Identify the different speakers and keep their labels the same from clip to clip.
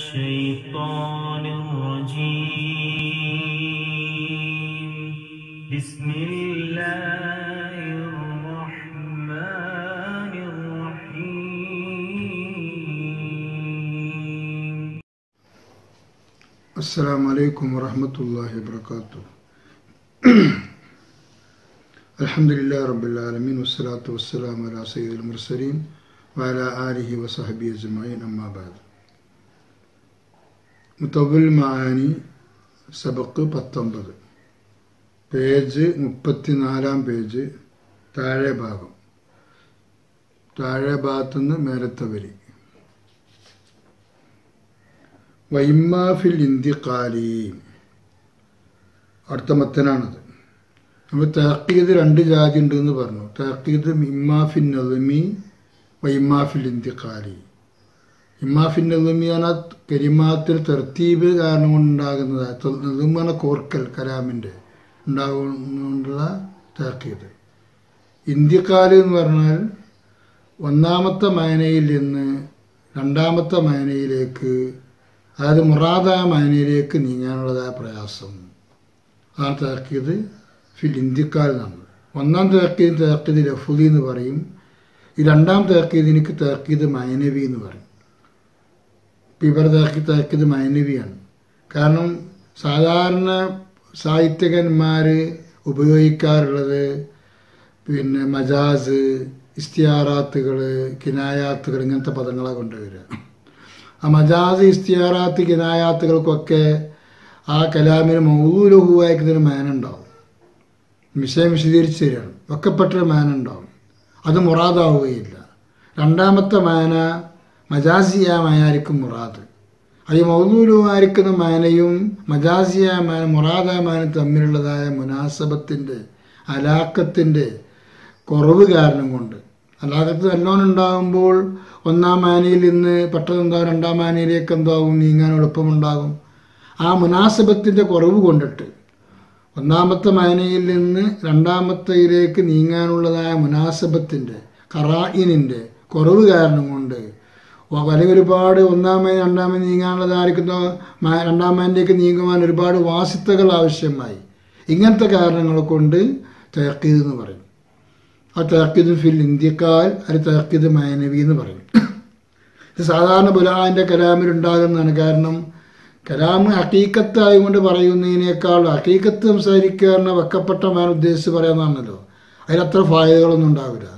Speaker 1: الشيطان الرجيم بسم الله الرحمن الرحيم
Speaker 2: السلام عليكم ورحمة الله وبركاته الحمد لله رب العالمين والصلاة والسلام على سيد المرسلين وعلى آله وصحبه أجمعين أما بعد മുത്തവൽ മാനി സബക്ക് പത്തൊമ്പത് പേജ് മുപ്പത്തിനാലാം പേജ് താഴെ ഭാഗം താഴെ ഭാഗത്തുനിന്ന് മേലത്തെ വരി വൈമാഫിൽ ഇന്ത്യക്കാലി അടുത്ത മത്തനാണത് നമ്മൾ തഹക്കീദ് രണ്ട് ജാതി ഉണ്ട് എന്ന് പറഞ്ഞു തഹക്കീദ് ഇമ്മാഫിൻ നദമി വൈമാഫിൽ ഇന്ത്യക്കാലി ഇമ്മാഫിൻ നദമി എന്ന കരിമാത്തിൽ തെർത്തീബ് കാരണം കൊണ്ടുണ്ടാകുന്നത് നദുമാണ് കോർക്കൽ കലാമിൻ്റെ ഉണ്ടാകുന്നുള്ള തഹക്കീദ് ഇന്ത്യക്കാല് എന്ന് പറഞ്ഞാൽ ഒന്നാമത്തെ മയനയിൽ നിന്ന് രണ്ടാമത്തെ മയനയിലേക്ക് അതായത് മുറാദായ മയനയിലേക്ക് നീങ്ങാനുള്ളതായ പ്രയാസം അതാണ് തേർക്കിയത് ഫിൽ ഇന്ത്യക്കാർ നമ്മൾ ഒന്നാം തേർക്കീത് തേർക്കീത് ലഫുദി എന്ന് പറയും ഈ രണ്ടാം തേർക്കീത് എനിക്ക് തേർക്കീത് മൈനവി എന്ന് പറയും ഇപ്പം ഇവർ തേർക്കി തേർക്കീത് മൈനവിയാണ് കാരണം സാധാരണ സാഹിത്യകന്മാർ ഉപയോഗിക്കാറുള്ളത് പിന്നെ മജാസ് ഇസ്തിയാറാത്തുകൾ കിനായാത്തുകൾ ഇങ്ങനത്തെ പദങ്ങളെ കൊണ്ടുവരിക ആ മജാസ് ഇസ്തിയാറാത്ത് കിനായാത്തുകൾക്കൊക്കെ ആ കലാമിന് മൗലഹുവായിക്കുന്നൊരു മാനുണ്ടാവും വിഷയം വിശദീകരിച്ച് തരികയാണ് വെക്കപ്പെട്ടൊരു മാനുണ്ടാവും അത് മുറാദാവുകയില്ല രണ്ടാമത്തെ മാന മജാസിയ മാനായിരിക്കും മുറാദ് അത് മൗലൂലുമായിരിക്കുന്ന മാനയും മജാസിയ മാന മുറാദായ മാനും തമ്മിലുള്ളതായ മുനാസബത്തിൻ്റെ അലാക്കത്തിൻ്റെ കുറവ് കാരണം കൊണ്ട് അലാക്കത്ത് നല്ലോണം ഉണ്ടാകുമ്പോൾ ഒന്നാം മാനയിൽ നിന്ന് പെട്ടെന്ന് എന്താവും രണ്ടാം മാനയിലേക്ക് എന്താവും നീങ്ങാൻ എളുപ്പമുണ്ടാകും ആ മുനാസബത്തിൻ്റെ കുറവ് കൊണ്ടിട്ട് ഒന്നാമത്തെ മാനയിൽ നിന്ന് രണ്ടാമത്തേയിലേക്ക് നീങ്ങാനുള്ളതായ മുനാസബത്തിൻ്റെ കറായിനിൻ്റെ കുറവ് കാരണം കൊണ്ട് വലിയ ഒരുപാട് ഒന്നാം മൈൻ രണ്ടാം മൈൻ നീങ്ങാനുള്ളതായിരിക്കുന്ന രണ്ടാം മൈനിലേക്ക് നീങ്ങുവാൻ ഒരുപാട് വാസിത്തകൾ ആവശ്യമായി ഇങ്ങനത്തെ കാരണങ്ങൾ കൊണ്ട് തേക്കീത് എന്ന് പറയും ആ തേക്കീത് ഫിൽ ഇന്ത്യക്കാൽ അത് തേക്കീത് മൈനവി എന്ന് പറയും ഇത് സാധാരണ ബുലാഹിൻ്റെ കലാമിൽ ഉണ്ടാകുന്നതാണ് കാരണം കലാമ് ഹക്കീക്കത്തായി കൊണ്ട് പറയുന്നതിനേക്കാൾ ഹക്കീക്കത്ത് സംസാരിക്കുക എന്ന വെക്കപ്പെട്ട മാൻ ഉദ്ദേശിച്ച് പറയാമെന്നാണല്ലോ അതിലത്ര ഫായതകളൊന്നും ഉണ്ടാവില്ല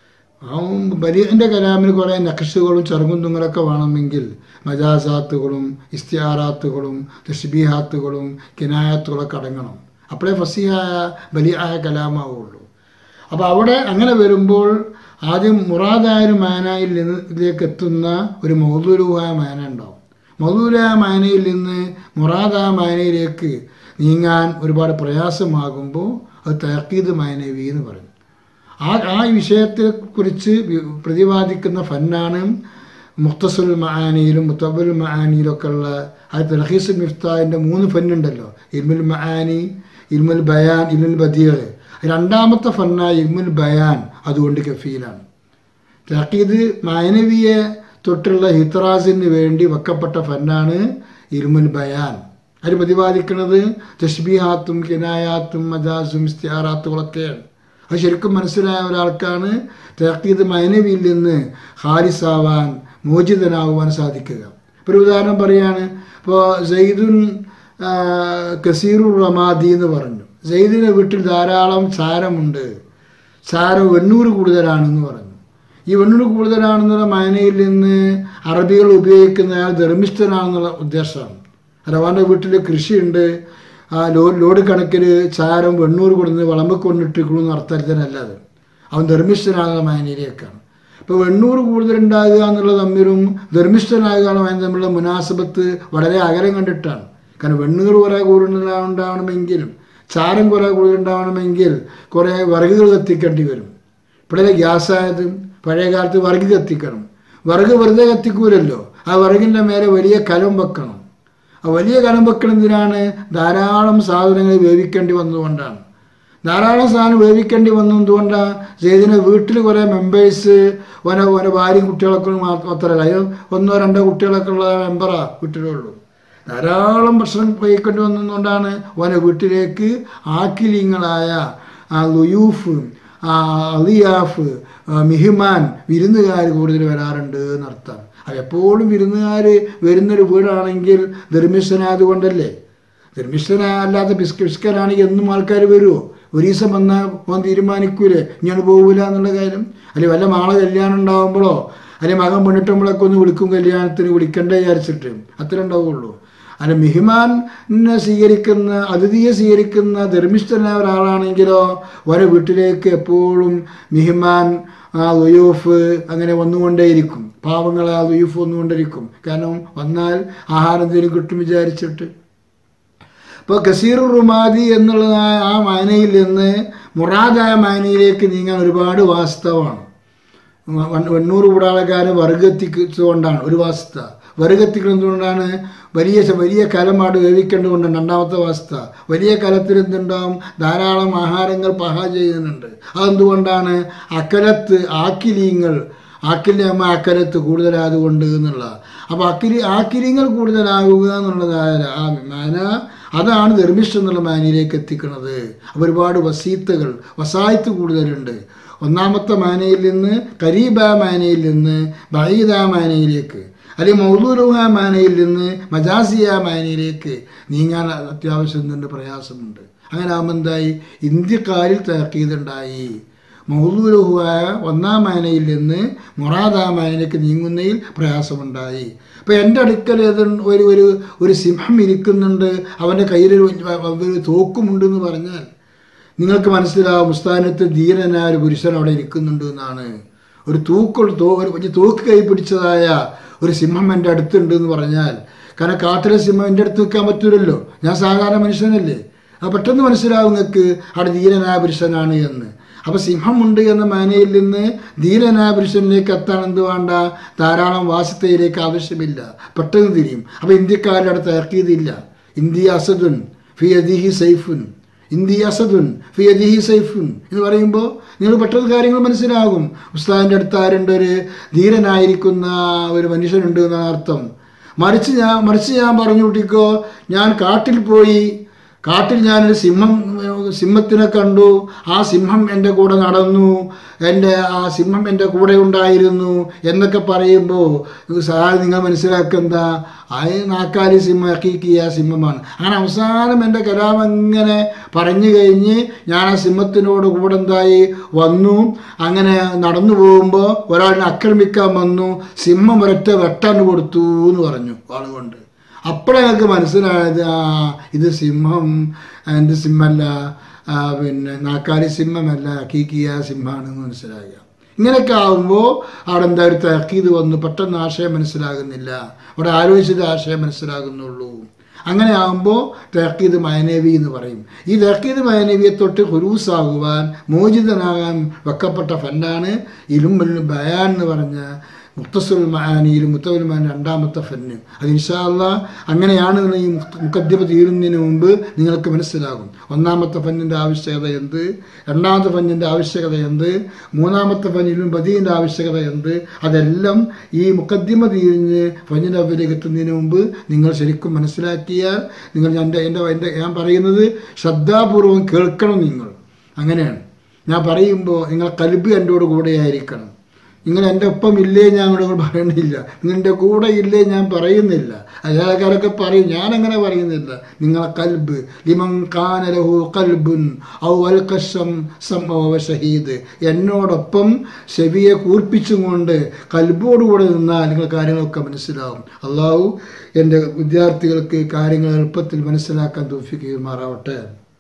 Speaker 2: ആ ബലിയൻ്റെ കലാമിന് കുറേ നക്ഷുകളും ചെറുകുന്തുങ്ങളൊക്കെ വേണമെങ്കിൽ മജാസാത്തുകളും ഇസ്തിയാറാത്തുകളും തഷ്ബീഹാത്തുകളും കിനായത്തുകളൊക്കെ അടങ്ങണം അപ്പോഴേ ഫസിയായ ബലിയായ കലാമാവുള്ളൂ അപ്പോൾ അവിടെ അങ്ങനെ വരുമ്പോൾ ആദ്യം മുറാദായ ഒരു മാനയിൽ നിന്നിലേക്ക് എത്തുന്ന ഒരു മൗദൂരുവായ മാന ഉണ്ടാവും മൗദൂരായ മാനയിൽ നിന്ന് മുറാദായ മാനയിലേക്ക് നീങ്ങാൻ ഒരുപാട് പ്രയാസമാകുമ്പോൾ അത് തഹക്കീദ് മാനവി എന്ന് പറയും ആ ആ വിഷയത്തെ കുറിച്ച് പ്രതിപാദിക്കുന്ന ഫന്നാണ് മുഖ്തസുൽ മഹാനിയിലും മുത്തബുൽ മഹാനിയിലൊക്കെ ഉള്ള അത് തലഹീസ് മിഫ്താഹിൻ്റെ മൂന്ന് ഫന്നുണ്ടല്ലോ ഇൽമുൽ മഹാനി ഇൽമുൽ ബയാൻ ഇൽമുൽ ബദീർ രണ്ടാമത്തെ ഫന്നായ ഇൽമുൽ ബയാൻ അതുകൊണ്ട് കഫീലാണ് തഹക്കീദ് മാനവിയെ തൊട്ടുള്ള ഹിത്രാസിന് വേണ്ടി വെക്കപ്പെട്ട ഫന്നാണ് ഇൽമുൽ ബയാൻ അത് പ്രതിപാദിക്കുന്നത് തഷ്ബിഹാത്തും കിനായാത്തും മജാസും ഇസ്തിയാറാത്തുകളൊക്കെയാണ് അത് ശരിക്കും മനസ്സിലായ ഒരാൾക്കാണ് തഹക്കീദ് മൈനവിയിൽ നിന്ന് ഹാരിസാവാൻ മോചിതനാകുവാൻ സാധിക്കുക ഒരു ഉദാഹരണം പറയാണ് ഇപ്പോൾ സെയ്ദുൻ കസീറുർ റമാദി എന്ന് പറഞ്ഞു സെയ്ദിൻ്റെ വീട്ടിൽ ധാരാളം ചാരമുണ്ട് ചാരം എണ്ണൂറ് കൂടുതലാണെന്ന് പറഞ്ഞു ഈ വെണ്ണൂറ് കൂടുതലാണെന്നുള്ള മയനയിൽ നിന്ന് അറബികൾ ഉപയോഗിക്കുന്ന അയാൾ ധർമ്മിഷ്ഠനാണെന്നുള്ള ഉദ്ദേശമാണ് റവാൻ്റെ വീട്ടിൽ കൃഷിയുണ്ട് ആ ലോഡ് ലോഡ് കണക്കിൽ ചാരം വെണ്ണൂറ് കൊടുന്ന് വിളമ്പ് കൊണ്ടിട്ടിരിക്കണമെന്ന് അർത്ഥത്തിനല്ല അത് അവൻ ധർമ്മിഷ്ഠനാകുന്ന മയനയിലേക്കാണ് ഇപ്പോൾ വെണ്ണൂറ് കൂടുതലുണ്ടാകുക എന്നുള്ള തമ്മിലും ധർമ്മിഷ്ഠനാകുക അതിന് തമ്മിലുള്ള മുനാസബത്ത് വളരെ അകലം കണ്ടിട്ടാണ് കാരണം വെണ്ണൂറ് കുറേ കൂടുതലുണ്ടാവണമെങ്കിലും ചാരം കുറേ കൂടുതലുണ്ടാവണമെങ്കിൽ കുറേ വിറകുകൾ കത്തിക്കേണ്ടി വരും ഇപ്പോഴേ ഗ്യാസായത് പഴയ കാലത്ത് വിറക് കത്തിക്കണം വിറക് വെറുതെ കത്തിക്കൂലല്ലോ ആ വിറകിൻ്റെ മേലെ വലിയ കലം വെക്കണം ആ വലിയ കലം വെക്കണതിനാണ് ധാരാളം സാധനങ്ങൾ വേവിക്കേണ്ടി വന്നതുകൊണ്ടാണ് ധാരാളം സാധനം വേവിക്കേണ്ടി വന്നു എന്തുകൊണ്ടാണ് ജയ്ദിനെ വീട്ടിൽ കുറേ മെമ്പേഴ്സ് ഓനെ ഓനെ ഭാര്യയും കുട്ടികളൊക്കെ മാ- മാത്രമല്ല അതിന് ഒന്നോ രണ്ടോ കുട്ടികളൊക്കെ ഉള്ള മെമ്പറാ വീട്ടിലുള്ളൂ ധാരാളം ഭക്ഷണം കഴിക്കേണ്ടി വന്നതുകൊണ്ടാണ് ഓനെ വീട്ടിലേക്ക് ആക്കിലിങ്ങളായ ആ ലുയൂഫ് ആ അലിയാഫ് ആ മിഹിമാൻ വിരുന്നുകാർ കൂടുതൽ വരാറുണ്ട് എന്നർത്ഥം അത് എപ്പോഴും വിരുന്നുകാർ വരുന്നൊരു വീടാണെങ്കിൽ ധർമ്മിഷ്ഠനായത് കൊണ്ടല്ലേ ധർമ്മിഷ്ഠന അല്ലാത്ത ബിസ്ക ബിസ്കനാണെങ്കിൽ എന്നും ആൾക്കാർ വരുമോ ഒരു ദിവസം വന്നാൽ ഓൻ തീരുമാനിക്കൂലേ ഇങ്ങനെ പോകില്ല എന്നുള്ള കാര്യം അല്ലെങ്കിൽ വല്ല നാളെ കല്യാണം ഉണ്ടാകുമ്പോഴോ അല്ലെങ്കിൽ മകൻ പെണ്ണിട്ടുമ്പോഴൊക്കെ ഒന്ന് വിളിക്കും കല്യാണത്തിന് വിളിക്കണ്ടേ വിചാരിച്ചിട്ട് അത്ര ഉണ്ടാവുള്ളൂ അല്ല മിഹിമാനെ സ്വീകരിക്കുന്ന അതിഥിയെ സ്വീകരിക്കുന്ന ധർമ്മിഷ്ഠനായ ഒരാളാണെങ്കിലോ ഓരോ വീട്ടിലേക്ക് എപ്പോഴും മിഹിമാൻ ആ ലുയൂഫ് അങ്ങനെ വന്നുകൊണ്ടേയിരിക്കും പാവങ്ങളെ ആ ലുയൂഫ് വന്നുകൊണ്ടിരിക്കും കാരണം വന്നാൽ ആഹാരം എന്തെങ്കിലും കിട്ടും വിചാരിച്ചിട്ട് ഇപ്പോൾ കസീർ റുമാദി എന്നുള്ള ആ- ആ മാനയിൽ നിന്ന് മുറാദായ മാനയിലേക്ക് നീങ്ങാൻ ഒരുപാട് വാസ്തവമാണ് വ- വെണ്ണൂറ് കൂടാളക്കാരെ വർഗത്തിച്ചുകൊണ്ടാണ് ഒരു വാസ്ത വർഗത്തിക്കുന്നതുകൊണ്ടാണ് വലിയ ച- വലിയ കലമാട് വേവിക്കേണ്ടതുകൊണ്ടാണ് രണ്ടാമത്തെ വാസ്ത വലിയ കലത്തിൽ എന്തുണ്ടാവും ധാരാളം ആഹാരങ്ങൾ പഹ ചെയ്യുന്നുണ്ട് അതെന്തുകൊണ്ടാണ് അക്കലത്ത് ആക്കിലീങ്ങൾ ആക്കില്യമ്മ അക്കലത്ത് കൂടുതലായതുകൊണ്ട് എന്നുള്ള അപ്പോൾ അക്കിരി ആക്കിരിങ്ങൾ കൂടുതലാകുക എന്നുള്ളതായ ആ മാന അതാണ് ധർമ്മിഷ്ഠ എന്നുള്ള മാനയിലേക്ക് എത്തിക്കുന്നത് അപ്പോൾ ഒരുപാട് വസീത്തുകൾ വസായത്ത് കൂടുതലുണ്ട് ഒന്നാമത്തെ മാനയിൽ നിന്ന് കരീബ മാനയിൽ നിന്ന് ബഹീദ മാനയിലേക്ക് അല്ലെങ്കിൽ മൗദൂറുഹ മാനയിൽ നിന്ന് മജാസിയ മാനയിലേക്ക് നീങ്ങാൻ അത്യാവശ്യം തന്നെ പ്രയാസമുണ്ട് അങ്ങനെ ആകുമ്പോൾ എന്തായി ഇന്ത്യക്കാരിൽ തേക്കീതുണ്ടായി മൗദൂലുഹുവായ ഒന്നാം മാനയിൽ നിന്ന് മുറാദാ മാനയിലേക്ക് നീങ്ങുന്നതിൽ പ്രയാസമുണ്ടായി അപ്പോൾ എൻ്റെ അടുക്കൽ ഏത് ഒരു ഒരു ഒരു സിംഹം ഇരിക്കുന്നുണ്ട് അവൻ്റെ കയ്യിലൊരു ഒരു തോക്കുമുണ്ട് എന്ന് പറഞ്ഞാൽ നിങ്ങൾക്ക് മനസ്സിലാവും മുസ്താനത്ത് ധീരനായ ഒരു പുരുഷൻ അവിടെ ഇരിക്കുന്നുണ്ട് എന്നാണ് ഒരു തൂക്കുള്ള തോ ഒരു വലിയ തൂക്ക് കൈ പിടിച്ചതായ ഒരു സിംഹം എൻ്റെ അടുത്തുണ്ട് എന്ന് പറഞ്ഞാൽ കാരണം കാട്ടിലെ സിംഹം എൻ്റെ അടുത്ത് നിൽക്കാൻ പറ്റൂലല്ലോ ഞാൻ സാധാരണ മനുഷ്യനല്ലേ അത് പെട്ടെന്ന് മനസ്സിലാവും നിങ്ങൾക്ക് അവിടെ ധീരനായ പുരുഷനാണ് എന്ന് അപ്പോൾ സിംഹമുണ്ട് എന്ന മാനയിൽ നിന്ന് ധീരനായ പുരുഷനിലേക്ക് എത്താൻ എന്ത് വേണ്ട ധാരാളം വാസത്തയിലേക്ക് ആവശ്യമില്ല പെട്ടെന്ന് തിരിയും അപ്പോൾ ഇന്ത്യക്കാരുടെ അടുത്ത് ഇറക്കിയതില്ല ഇന്ത്യ അസദുൻ ഫി അദിഹി സൈഫുൻ ഇന്ത്യ അസദുൻ ഫി അദിഹി സൈഫുൻ എന്ന് പറയുമ്പോൾ നിങ്ങൾ പെട്ടെന്ന് കാര്യങ്ങൾ മനസ്സിലാകും ഉസ്താദിൻ്റെ അടുത്ത് ആരുണ്ട് ഒരു ധീരനായിരിക്കുന്ന ഒരു മനുഷ്യനുണ്ട് എന്നാണ് അർത്ഥം മറിച്ച് ഞാൻ മറിച്ച് ഞാൻ പറഞ്ഞു കൂട്ടിക്കോ ഞാൻ കാട്ടിൽ പോയി കാട്ടിൽ ഞാനൊരു സിംഹം സിംഹത്തിനെ കണ്ടു ആ സിംഹം എൻ്റെ കൂടെ നടന്നു എൻ്റെ ആ സിംഹം എൻ്റെ കൂടെ ഉണ്ടായിരുന്നു എന്നൊക്കെ പറയുമ്പോൾ സാർ നിങ്ങൾ മനസ്സിലാക്കുന്ന ആ നാക്കാലി സിംഹം ഹക്കീക്കിയ സിംഹമാണ് അങ്ങനെ അവസാനം എൻ്റെ കലാം അങ്ങനെ പറഞ്ഞു കഴിഞ്ഞ് ഞാൻ ആ സിംഹത്തിനോട് കൂടെ എന്തായി വന്നു അങ്ങനെ നടന്നു പോകുമ്പോൾ ഒരാളിനെ ആക്രമിക്കാൻ വന്നു സിംഹം ഒരൊറ്റ വെട്ടാൻ കൊടുത്തു എന്ന് പറഞ്ഞു ആളുകൊണ്ട് അപ്പോഴേ ഞങ്ങൾക്ക് മനസ്സിലായത് ആ ഇത് സിംഹം എന്ത് സിംഹമല്ല ആ, പിന്നെ നാക്കാലി സിംഹമല്ല ഹക്കീക്കിയ സിംഹമാണെന്ന് മനസ്സിലാകുക ഇങ്ങനെയൊക്കെ ആകുമ്പോൾ അവിടെ എന്താ ഒരു തഹക്കീത് വന്നു പെട്ടെന്ന് ആശയം മനസ്സിലാകുന്നില്ല അവിടെ ആലോചിച്ചത് ആശയം മനസ്സിലാകുന്നുള്ളൂ അങ്ങനെ ആകുമ്പോൾ തഹക്കീത് മയനേവി എന്ന് പറയും ഈ തഹക്കീത് മയനേവിയെ തൊട്ട് ഹുരൂസാകുവാൻ മോചിതനാകാൻ വെക്കപ്പെട്ട ഫണ്ടാണ് ഇലുമ്പൽ ബയാൻ എന്ന് പറഞ്ഞ മുക്തസുൽ മഹാനിയിൽ മുത്തവൽ മഹാൻ രണ്ടാമത്തെ ഫന്ന് അത് ഇൻഷാല്ല അങ്ങനെയാണ് ഈ മുക്കദ്യമ തീരുന്നതിന് മുമ്പ് നിങ്ങൾക്ക് മനസ്സിലാകും ഒന്നാമത്തെ ഫന്നിൻ്റെ ആവശ്യകത എന്ത് രണ്ടാമത്തെ ഫന്നിൻ്റെ ആവശ്യകത എന്ത് മൂന്നാമത്തെ ഫന്നിലും ബദീൻ്റെ ആവശ്യകത എന്ത് അതെല്ലാം ഈ മുക്കദ്യമ തീരിഞ്ഞ് ഫന്നിൻ്റെ അവരിലേക്ക് എത്തുന്നതിന് മുമ്പ് നിങ്ങൾ ശരിക്കും മനസ്സിലാക്കിയാൽ നിങ്ങൾ എൻ്റെ എൻ്റെ എൻ്റെ ഞാൻ പറയുന്നത് ശ്രദ്ധാപൂർവം കേൾക്കണം നിങ്ങൾ അങ്ങനെയാണ് ഞാൻ പറയുമ്പോൾ നിങ്ങൾ കൽബ് എന്നോട് കൂടെയായിരിക്കണം നിങ്ങൾ എൻ്റെ ഒപ്പം ഇല്ലേ ഞാൻ ഇവിടെ പറയണില്ല നിങ്ങളുടെ കൂടെ ഇല്ലേ ഞാൻ പറയുന്നില്ല അയാൾക്കാരൊക്കെ പറയും ഞാൻ അങ്ങനെ പറയുന്നില്ല നിങ്ങളെ കൽബ് ലിമൻ കാനലഹു കൽബുൻ ഔ അൽക്കശം സംഭവ ഷഹീദ് എന്നോടൊപ്പം ചെവിയെ കൂർപ്പിച്ചും കൊണ്ട് കൽബോടുകൂടെ നിന്നാൽ നിങ്ങൾ കാര്യങ്ങളൊക്കെ മനസ്സിലാവും അള്ളാഹു എൻ്റെ വിദ്യാർത്ഥികൾക്ക് കാര്യങ്ങൾ എളുപ്പത്തിൽ മനസ്സിലാക്കാൻ തോഫിക്കുമാറാവട്ടെ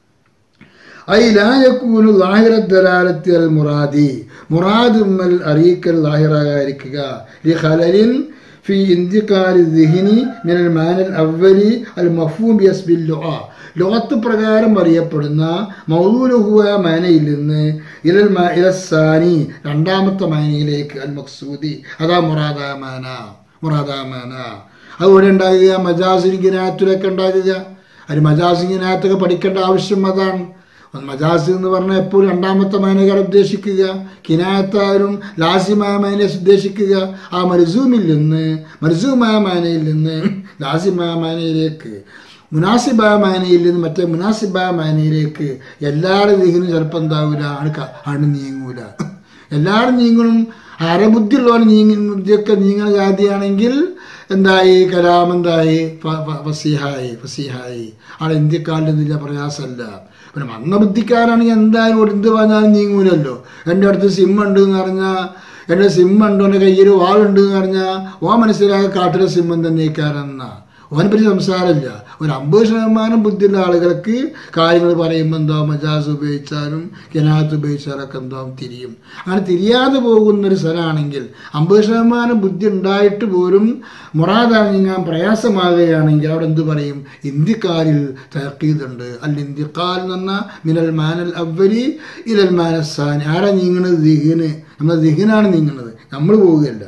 Speaker 2: ഐ ലായക്കൂനു ലാഹിറദ്ദലാലത്തി അൽ മുറാദി മുറാദുമ്മൽ അറിയിക്കൽ ലാഹിറായിരിക്കുക ലി ഖലലിൻ ഫി ഇന്ത്യക്കാരി ദിഹിനി മിനൽ മാനൽ അവലി അൽ മഫൂം യസ്ബിൽ ലുആ ലോകത്ത് പ്രകാരം അറിയപ്പെടുന്ന മൗലൂലുഹുവ മാനയിൽ നിന്ന് ഇലൽ മാ ഇലസാനി രണ്ടാമത്തെ മാനയിലേക്ക് അൽ മക്സൂദി അതാ മുറാദാ മാന മുറാദാ മാന അതുപോലെ ഉണ്ടാകുക മജാസിൻ ഗിനാത്തിലൊക്കെ ഉണ്ടാകുക അത് മജാസിൻ ഗിനാത്തൊക്കെ പഠിക്കേണ്ട ആവശ്യം അതാണ് മജാസ് എന്ന് പറഞ്ഞാൽ എപ്പോഴും രണ്ടാമത്തെ മൈനകാരെ ഉദ്ദേശിക്കുക കിനായത്താരും ലാസിമായ മൈനെ ഉദ്ദേശിക്കുക ആ മരുസൂമിൽ നിന്ന് മരുസൂമായ മൈനയിൽ നിന്ന് ലാസിമായ മൈനയിലേക്ക് മുനാസിബായ മാനയിൽ നിന്ന് മറ്റേ മുനാസിബായ മാനയിലേക്ക് എല്ലാവരുടെ ദിഹിനും ചിലപ്പോൾ എന്താവൂല ആണ് ക- ആണ് നീങ്ങൂല എല്ലാവരും നീങ്ങണം അരബുദ്ധിയുള്ളവർ നീങ്ങി ബുദ്ധിയൊക്കെ നീങ്ങുന്ന ജാതിയാണെങ്കിൽ എന്തായി കലാം എന്തായി ഫ- ഫ- ഫസീഹായി ഫസീഹായി ആളെ ഇന്ത്യക്കാരിലൊന്നുമില്ല പ്രയാസമല്ല പിന്നെ മന്ദബുദ്ധിക്കാരാണെങ്കിൽ എന്തായാലും ഒരു എന്ത് പറഞ്ഞാലും നീങ്ങൂലല്ലോ എൻ്റെ അടുത്ത് സിം ഉണ്ട് എന്ന് പറഞ്ഞാൽ എൻ്റെ സിം ഉണ്ട് എൻ്റെ കയ്യിൽ വാളുണ്ട് എന്ന് പറഞ്ഞാൽ ഓ മനസ്സിലായ കാട്ടിലെ സിമ്മൻ തന്നെക്കാരെന്നാ ഓനെ പറ്റി സംസാരമില്ല ഒരു അമ്പത് ശതമാനം ബുദ്ധിയുള്ള ആളുകൾക്ക് കാര്യങ്ങൾ പറയുമ്പോൾ എന്താ മജാസ് ഉപയോഗിച്ചാലും കിനാത്ത് ഉപയോഗിച്ചാലൊക്കെ എന്താ തിരിയും അങ്ങനെ തിരിയാതെ പോകുന്ന ഒരു സ്ഥലമാണെങ്കിൽ അമ്പത് ശതമാനം ബുദ്ധി ഉണ്ടായിട്ട് പോലും മുറാദാണ് ഞാൻ പ്രയാസമാകുകയാണെങ്കിൽ അവിടെ എന്ത് പറയും ഇന്ത്യക്കാരിൽ തർക്കീതുണ്ട് അല്ല ഇന്ത്യക്കാൽ എന്ന് പറഞ്ഞാൽ മിനൽ മാനൽ അവലി ഇലൽ മാനസാനി ആരാ നീങ്ങണത് ദിഹിന് നമ്മുടെ ദിഹിനാണ് നീങ്ങുന്നത് നമ്മൾ പോവുകയല്ല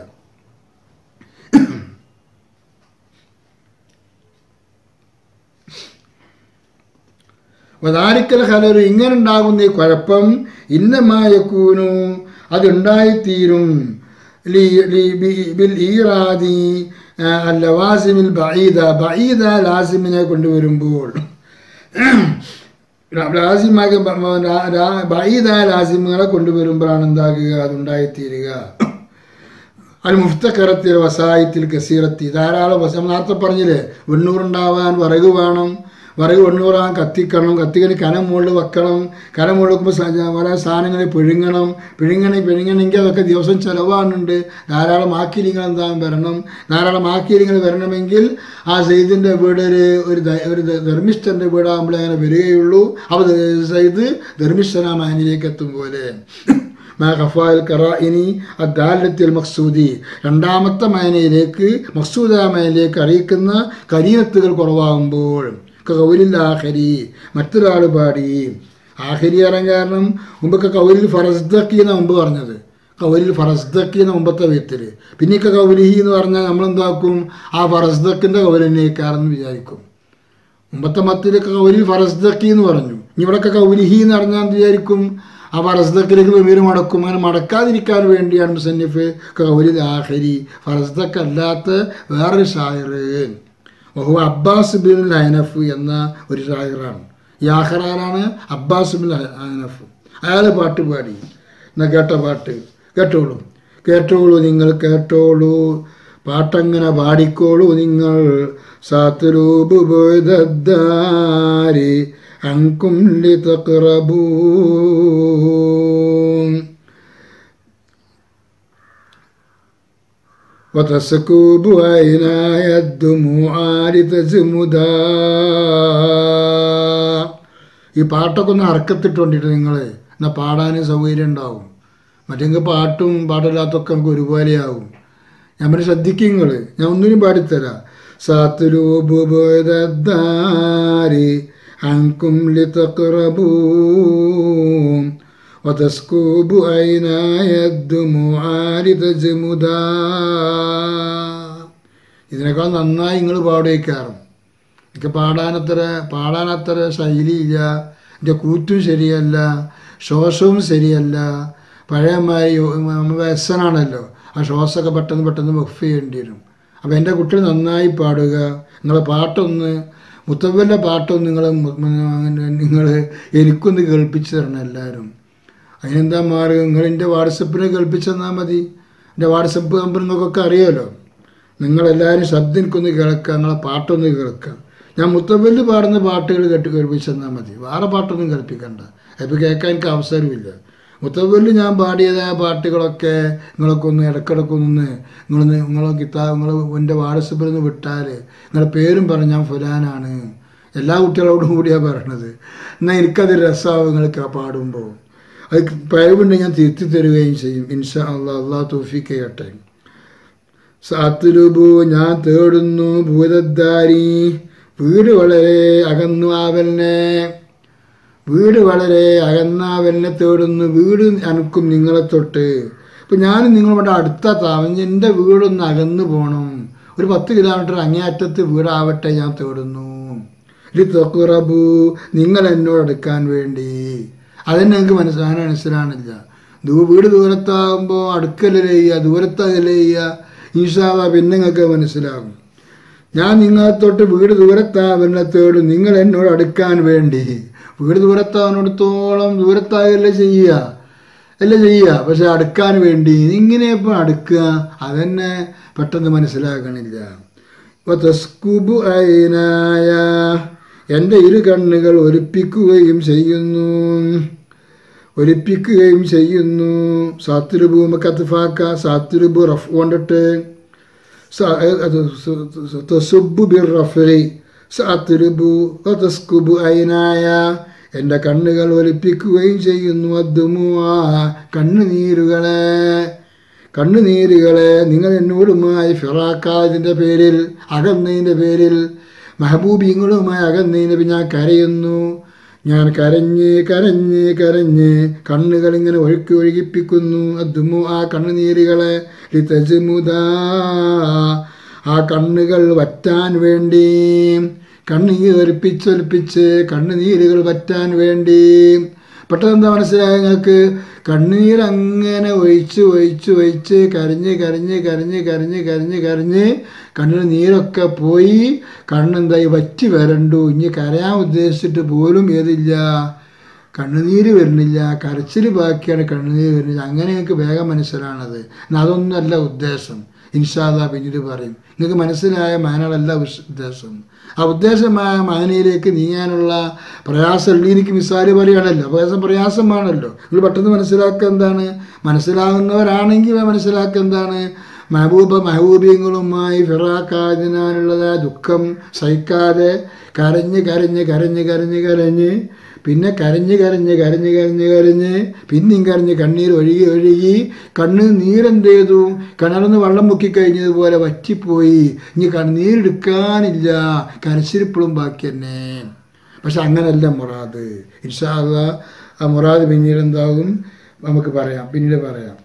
Speaker 2: വദാരിക്കൽ ഹലരു ഇങ്ങനെ ഉണ്ടാകുന്ന ഈ കുഴപ്പം ഇന്നമായക്കൂനു അതുണ്ടായിത്തീരും ലി- ലി- ബി- ബിൽ ഈറാദി ആ, അല്ലവാസിമിൽ ബഈദ ബഈദ ലാസിമിനെ കൊണ്ടുവരുമ്പോൾ ലാസിമാകെ ബഈദ ലാസിമുകളെ കൊണ്ടുവരുമ്പോഴാണ് എന്താകുക അതുണ്ടായിത്തീരുക അൽ മുഫ്തക്കറത്തിൽ വസായത്തിൽ കസീറത്തി ധാരാളം വസ നമ്മൾ നേരത്തെ പറഞ്ഞില്ലേ വെണ്ണൂറുണ്ടാവാൻ വിറക് വേണം വിറക് വെണ്ണൂറാൻ കത്തിക്കണം കത്തിക്കണി കനം മുകളിൽ വെക്കണം കനം മുകളിൽ വെക്കുമ്പോൾ ഓരോ സാധനങ്ങൾ പിഴുങ്ങണം പിഴുങ്ങണി പിഴുങ്ങണമെങ്കിൽ അതൊക്കെ ദിവസം ചിലവാണുണ്ട് ധാരാളം ആക്കിരിങ്ങൾ എന്താ വരണം ധാരാളം ആക്കിരിങ്ങൾ വരണമെങ്കിൽ ആ സെയ്ദിൻ്റെ വീട് ഒരു ഒരു ദ- ഒരു ദ- ധർമ്മിഷ്ഠൻ്റെ വീടാകുമ്പോഴേ അങ്ങനെ വരികയുള്ളൂ അപ്പോൾ സെയ്ദ് ധർമ്മിഷ്ഠനാ മാനിലേക്ക് എത്തും പോലെ മാ ഖഫാൽ ഖറാഇനി അദ്ദാലത്തിൽ മക്സൂദി രണ്ടാമത്തെ മയനയിലേക്ക് മക്സൂദായ മയനിലേക്ക് അറിയിക്കുന്ന കരീനത്തുകൾ കുറവാകുമ്പോൾ കൗലിൽ ആഖരി മറ്റൊരാൾ പാടി ആഖരി അറിയാൻ കാരണം മുമ്പൊക്കെ കൗലിൽ ഫറസ്ദക്കി എന്ന മുമ്പ് പറഞ്ഞത് കൗലിൽ ഫറസ്ദക്കി എന്ന മുമ്പത്തെ വീത്തിൽ പിന്നെയൊക്കെ കൗലിഹി എന്ന് പറഞ്ഞാൽ നമ്മളെന്താക്കും ആ ഫറസ്ദക്കിൻ്റെ കൗലിനേക്കാരെന്ന് വിചാരിക്കും മുമ്പത്തെ മത്തിലൊക്കെ കൗലിൽ ഫറസ്ദക്കി എന്ന് പറഞ്ഞു ഇനി ഇവിടെയൊക്കെ കൗലിഹി എന്ന് പറഞ്ഞാൽ എന്ത് വിചാരിക്കും ആ ഫറസ്ദക്കിലേക്ക് വെമീർ മടക്കും അങ്ങനെ മടക്കാതിരിക്കാൻ വേണ്ടിയാണ് മുസന്നിഫ് കൗലിൽ ആഹരി ഫറസ്ദക്ക് അല്ലാത്ത വേറൊരു ഷായർ ബഹു അബ്ബാസ് ബിൻ ഹൈനഫ് എന്ന ഒരു ഷായറാണ് ഈ ആഹ്റാനാണ് അബ്ബാസ് ബിൻ ഹൈനഫ് അയാൾ പാട്ട് പാടി എന്നാ കേട്ട പാട്ട് കേട്ടോളൂ കേട്ടോളൂ നിങ്ങൾ കേട്ടോളൂ പാട്ടങ്ങനെ പാടിക്കോളൂ നിങ്ങൾ സാത്തുരൂപ് പോയതാരി അങ്കും ലിതഖറബൂൻ وتسكب عيناي الدموع لتزمدا ഈ പാട്ടൊക്കെ ഒന്ന് അറക്കത്തിട്ടുണ്ടിട്ട് നിങ്ങൾ എന്നാൽ പാടാനും സൗകര്യം ഉണ്ടാവും മറ്റെങ്കിൽ പാട്ടും പാടില്ലാത്തൊക്കെ നമുക്ക് ഒരുപോലെയാവും ഞാൻ പറഞ്ഞ ശ്രദ്ധിക്കും നിങ്ങൾ ഞാൻ ഒന്നിനും പാടിത്തരാം സാത്തുരൂപുബോധാരി അങ്കും ലിതഖറബൂൻ وتسكب عيناي الدموع لتجمدا ഇതിനേക്കാൾ നന്നായി നിങ്ങൾ പാടിയേക്കാറും എനിക്ക് പാടാനത്ര പാടാനത്ര ശൈലിയില്ല എൻ്റെ കൂറ്റും ശരിയല്ല ശ്വാസവും ശരിയല്ല പഴയമായി നമ്മൾ വ്യസനാണല്ലോ ആ ശ്വാസമൊക്കെ പെട്ടെന്ന് പെട്ടെന്ന് വഫ് ചെയ്യേണ്ടി വരും അപ്പോൾ എൻ്റെ കുട്ടികൾ നന്നായി പാടുക നിങ്ങളെ പാട്ടൊന്ന് മുത്തവ്വൻ്റെ പാട്ടൊന്ന് നിങ്ങൾ നിങ്ങൾ എനിക്കൊന്ന് കേൾപ്പിച്ചു തരണം എല്ലാവരും അതിനെന്താ മാർഗം നിങ്ങൾ എൻ്റെ വാട്സപ്പിന് കേൾപ്പിച്ചു തന്നാൽ മതി എൻ്റെ വാട്സപ്പ് നമ്പർ നിങ്ങൾക്കൊക്കെ അറിയാമല്ലോ നിങ്ങളെല്ലാവരും ശബ്ദം എനിക്കൊന്ന് കേൾക്കുക നിങ്ങളെ പാട്ടൊന്ന് കേൾക്കുക ഞാൻ മുത്തവല്ല് പാടുന്ന പാട്ടുകൾ കേട്ട് കേൾപ്പിച്ചു തന്നാൽ മതി വേറെ പാട്ടൊന്നും കേൾപ്പിക്കണ്ട അപ്പോൾ കേൾക്കാൻ എനിക്ക് അവസരമില്ല മുത്തവല്ല് ഞാൻ പാടിയതായ പാട്ടുകളൊക്കെ നിങ്ങളൊക്കെ ഒന്ന് ഇടക്കിടക്കൊന്ന് നിങ്ങളൊന്ന് നിങ്ങളെ കിതാ നിങ്ങൾ എൻ്റെ വാട്സപ്പിൽ നിന്ന് വിട്ടാൽ നിങ്ങളുടെ പേരും പറഞ്ഞ് ഞാൻ ഫുലാനാണ് എല്ലാ കുട്ടികളോടും കൂടിയാണ് പറയണത് എന്നാൽ എനിക്കത് രസമാവും നിങ്ങൾക്ക് പാടുമ്പോൾ അത് കഴിവുണ്ടെങ്കിൽ ഞാൻ തിരുത്തി തരുകയും ചെയ്യും ഇൻഷാ അള്ളാഹ് അള്ളാഹ് തോഫിക്ക് ചെയ്യട്ടെ സാത്തുലുബു ഞാൻ തേടുന്നു ഭൂതദ്ദാരി വീട് വളരെ അകന്നു ആവലിനെ വീട് വളരെ അകന്നാവലിനെ തേടുന്നു വീട് അനക്കും നിങ്ങളെ തൊട്ട് ഇപ്പം ഞാൻ നിങ്ങളുടെ അടുത്ത താമസം എൻ്റെ വീടൊന്ന് അകന്നു പോകണം ഒരു പത്ത് കിലോമീറ്റർ അങ്ങേയറ്റത്ത് വീടാവട്ടെ ഞാൻ തേടുന്നു ലിത്തഖുറബു നിങ്ങൾ എന്നോട് അടുക്കാൻ വേണ്ടി അതെന്നെ നിങ്ങൾക്ക് മനസ്സിലാൻ മനസ്സിലാണില്ല ദൂ വീട് ദൂരത്താകുമ്പോൾ അടുക്കലല്ലേ ചെയ്യുക ദൂരത്താകല്ലേ ചെയ്യുക ഈശാവ പിന്നെ നിങ്ങൾക്ക് മനസ്സിലാകും ഞാൻ നിങ്ങളെ തൊട്ട് വീട് ദൂരത്താവുന്ന തേടും നിങ്ങൾ എന്നോട് അടുക്കാൻ വേണ്ടി വീട് ദൂരത്താവുന്നിടത്തോളം ദൂരത്താകല്ലേ ചെയ്യുക അല്ലേ ചെയ്യുക പക്ഷെ അടുക്കാൻ വേണ്ടി ഇങ്ങനെ ഇപ്പം അടുക്കുക അതെന്നെ പെട്ടെന്ന് മനസ്സിലാക്കണില്ല അപ്പോൾ തസ്കുബു ഐനായ എൻ്റെ ഇരു കണ്ണുകൾ ഒലിപ്പിക്കുകയും ചെയ്യുന്നു ഒലിപ്പിക്കുകയും ചെയ്യുന്നു സാത്തുരുബു കത്തുഫാക്ക സാത്തുരുബു റഫ് കൊണ്ടിട്ട് സ- അത് സ- സ- തസുബ്ബു ബിർ റഫി സാത്തുരുബു തസ്കുബു ഐനായ എൻ്റെ കണ്ണുകൾ ഒലിപ്പിക്കുകയും ചെയ്യുന്നു അദ്മുആ കണ്ണുനീരുകളെ കണ്ണുനീരുകളെ നിങ്ങൾ എന്നോടുമായി ഫിറാക്കാതിൻ്റെ പേരിൽ അകന്നതിൻ്റെ പേരിൽ മെഹബൂബിങ്ങളുമായി അകന്നതിന് ഞാൻ കരയുന്നു ഞാൻ കരഞ്ഞ് കരഞ്ഞ് കരഞ്ഞ് കണ്ണുകൾ ഇങ്ങനെ ഒഴുക്കി ഒഴുകിപ്പിക്കുന്നു അതുമു ആ കണ്ണുനീരുകളെ ലിതജ്മുദാ ആ കണ്ണുകൾ വറ്റാൻ വേണ്ടി കണ്ണീർ ഒലിപ്പിച്ചൊലിപ്പിച്ച് കണ്ണുനീരുകൾ വറ്റാൻ വേണ്ടി പെട്ടെന്ന് എന്താ മനസ്സിലായ നിങ്ങൾക്ക് കണ്ണീർ അങ്ങനെ ഒഴിച്ച് ഒഴിച്ച് ഒഴിച്ച് കരഞ്ഞ് കരഞ്ഞ് കരഞ്ഞ് കരഞ്ഞ് കരഞ്ഞ് കരഞ്ഞ് കണ്ണിൽ നീരൊക്കെ പോയി കണ്ണെന്തായി വറ്റി വരണ്ടു ഇനി കരയാൻ ഉദ്ദേശിച്ചിട്ട് പോലും ഏതില്ല കണ്ണുനീര് വരുന്നില്ല കരച്ചിൽ ബാക്കിയാണ് കണ്ണുനീര് വരുന്നില്ല അങ്ങനെ നിങ്ങൾക്ക് വേഗം മനസ്സിലാണത് എന്നാൽ അതൊന്നുമല്ല ഉദ്ദേശം ഇൻഷാല്ല പിന്നീട് പറയും നിങ്ങൾക്ക് മനസ്സിലായ മാനകളല്ല ഉഷ്- ഉദ്ദേശം ആ ഉദ്ദേശമായ മാനയിലേക്ക് നീങ്ങാനുള്ള പ്രയാസം എനിക്ക് മിസാല് പറയുകയാണല്ലോ പ്രയാസം പ്രയാസമാണല്ലോ നിങ്ങൾ പെട്ടെന്ന് മനസ്സിലാക്കുക എന്താണ് മനസ്സിലാകുന്നവരാണെങ്കിൽ മനസ്സിലാക്കുക എന്താണ് മെഹബൂബ മെഹബൂബിയങ്ങളുമായി ഫിറാക്കാതിനാലുള്ളതായ ദുഃഖം സഹിക്കാതെ കരഞ്ഞ് കരഞ്ഞ് കരഞ്ഞ് കരഞ്ഞ് കരഞ്ഞ് പിന്നെ കരഞ്ഞ് കരഞ്ഞ് കരഞ്ഞ് കരഞ്ഞ് കരഞ്ഞ് പിന്നെയും കരഞ്ഞ് കണ്ണീർ ഒഴുകി ഒഴുകി കണ്ണ് നീരെന്ത് ചെയ്തു കിണറിന്ന് വെള്ളം മുക്കിക്കഴിഞ്ഞതുപോലെ വറ്റിപ്പോയി ഇനി കണ്ണീരെടുക്കാനില്ല കരച്ചിരിപ്പോഴും ബാക്കി തന്നെ പക്ഷെ അങ്ങനല്ല മുറാദ് ഇൻഷാല്ല ആ മുറാദ് പിന്നീട് എന്താകും നമുക്ക് പറയാം പിന്നീട് പറയാം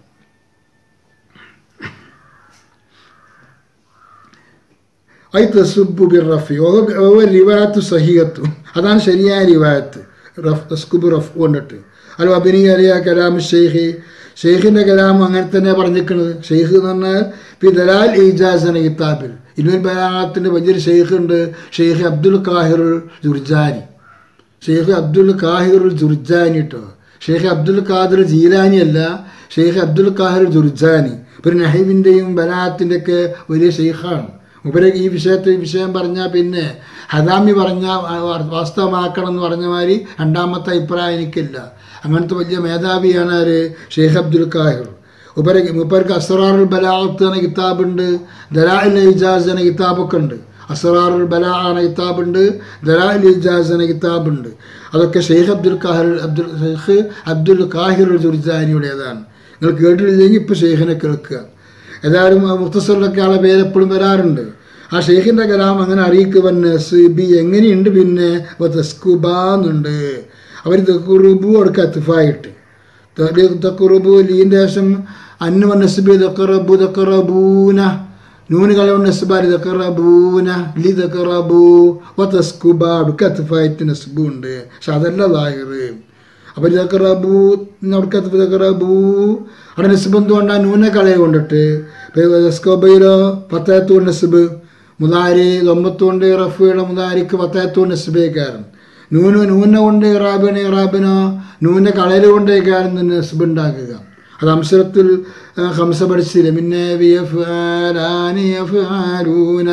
Speaker 2: ഐ തസുബു ബിർ റഫി ഓ റിവായത്ത് സഹിയത്തു അതാണ് ശരിയായ റിവായത്ത് റഫ് തസ്കുബ് റഫ് കൊണ്ടിട്ട് അല്ല അബിനി അറിയ കലാം ഷെയ്ഖ് ഷെയ്ഖിൻ്റെ കലാം അങ്ങനെ തന്നെ പറഞ്ഞിരിക്കുന്നത് ഷെയ്ഖ് എന്ന് പറഞ്ഞാൽ പി ദലാൽ ഈജാസ് എന്ന കിതാബിൽ ഇൽമുൽ ബയാനത്തിൻ്റെ വലിയൊരു ഷെയ്ഖ് ഉണ്ട് ഷെയ്ഖ് അബ്ദുൽ കാഹിറുൽ ജുർജാനി ഷെയ്ഖ് അബ്ദുൽ കാഹിറുൽ ജുർജാനി കേട്ടോ ഷെയ്ഖ് അബ്ദുൽ ഖാദിർ ജീലാനി അല്ല ഷെയ്ഖ് അബ്ദുൽ കാഹിർ ജുർജാനി ഒരു നഹീബിൻ്റെയും ബനാത്തിൻ്റെ ഒക്കെ വലിയ ഷെയ്ഖാണ് ഉപരി ഈ വിഷയത്തെ ഈ വിഷയം പറഞ്ഞാൽ പിന്നെ ഹദാമി പറഞ്ഞ വാസ്തവമാക്കണം എന്ന് പറഞ്ഞ മാതിരി രണ്ടാമത്തെ അഭിപ്രായം എനിക്കില്ല അങ്ങനത്തെ വലിയ മേധാവിയാണ് ആര് ഷെയ്ഖ് അബ്ദുൽ കാഹിർ ഉപരി മുപ്പർക്ക് അസ്റാറുൽ ബലാത്ത് എന്ന കിതാബുണ്ട് ദലാഇൽ ഇജാസ് എന്ന കിതാബൊക്കെ ഉണ്ട് അസ്റാറുൽ ബലാ എന്ന കിതാബുണ്ട് ദലാഇൽ ഇജാസ് എന്ന കിതാബുണ്ട് അതൊക്കെ ഷെയ്ഖ് അബ്ദുൽ കാഹിർ അബ്ദുൽ ഷെയ്ഖ് അബ്ദുൽ കാഹിർ ജുർജാനിയുടേതാണ് നിങ്ങൾ കേട്ടിട്ടില്ലെങ്കിൽ ഇപ്പോൾ ഷെയ്ഖിനെ കേൾക്കുക ഏതായാലും മുത്തസറിലൊക്കെ ആളെ പേര് എപ്പോഴും വരാറുണ്ട് ആ ഷെയ്ഖിൻ്റെ കലാം അങ്ങനെ അറിയിക്കുവൻ ബി എങ്ങനെയുണ്ട് പിന്നെ തസ്കുബാന്നുണ്ട് അവർ തെക്കുറുബു അവിടെ അത്തുഫായിട്ട് തക്കുറുബു ലീൻ്റെ ശേഷം അന്നു നസ്ബി തക്കറബു തക്കറബൂന നൂന് കളവൻ നസ്ബാരി തക്കറബൂന ലി തക്കറബു വ തസ്കുബ അവിടെ അത്തുഫായിട്ട് നസ്ബു ഉണ്ട് പക്ഷെ അതല്ല ലാഹിറ് അപ്പോൾ തക്കറബു അവിടെ തക്കറബു അവിടെ നസ്ബ് എന്തുകൊണ്ടാണ് നൂനെ കളയെ കൊണ്ടിട്ട് സ്കോബയിലോ പത്തായത്തൂർ നസ്ബ് മുതാരി തൊമ്പത്തുകൊണ്ട് റഫുയുടെ മുതാരിക്ക് പത്തായത്തൂർ നസ്ബേക്കാരൻ നൂന് നൂന കൊണ്ട് ഇറാബിന് ഇറാബിനോ നൂനെ കളയിൽ കൊണ്ട് കാരണം നസ്ബ് ഉണ്ടാക്കുക അത് അംസരത്തിൽ ഹംസ പഠിച്ചില്ല പിന്നെ വി എഫ് ആലാനി എഫ് ആലൂന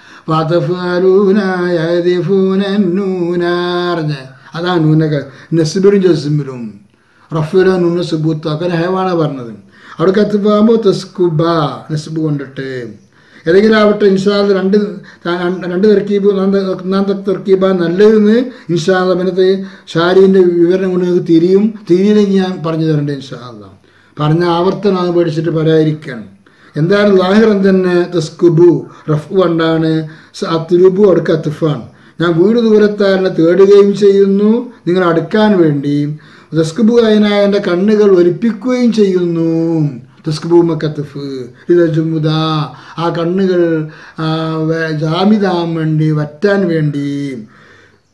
Speaker 2: ഫാതഫാലൂന യദിഫൂന നൂന അറിഞ്ഞ അതാണ് നൂനൊക്കെ നസ്ബിലും ജസ്മിലും റഫീലോ നൂന സുബൂത്തോ ഒക്കെ ഹേവാണ് പറഞ്ഞത് അവിടെ കത്തുപോകുമ്പോൾ തസ്കുബ നസ്ബ് കൊണ്ടിട്ട് ഏതെങ്കിലും ആവട്ടെ ഇൻഷാദ് രണ്ട് രണ്ട് തെർക്കീബ് ഒന്നാം തെർക്കീബ നല്ലതെന്ന് ഇൻഷാദ് പിന്നത്തെ ഷാരീൻ്റെ വിവരണം കൊണ്ട് നിങ്ങൾക്ക് തിരിയും തിരിയില്ലെങ്കിൽ ഞാൻ പറഞ്ഞു തരണ്ടേ ഇൻഷാദ പറഞ്ഞ ആവർത്തനം പേടിച്ചിട്ട് പറയാതിരിക്കുകയാണ് എന്താണ് ലാഹിറം തന്നെ തസ്കുബു റഫ് കൊണ്ടാണ് അത്തുലുബു അടുക്ക അത്തുഫാണ് ഞാൻ വീട് ദൂരത്താരനെ തേടുകയും ചെയ്യുന്നു നിങ്ങൾ അടുക്കാൻ വേണ്ടി തസ്കുബു അതിനായ എൻ്റെ കണ്ണുകൾ ഒലിപ്പിക്കുകയും ചെയ്യുന്നു തസ്കുബൂമക്കത്തഫ് ഇതജുമുദ ആ കണ്ണുകൾ ജാമിതാൻ വേണ്ടി വറ്റാൻ വേണ്ടി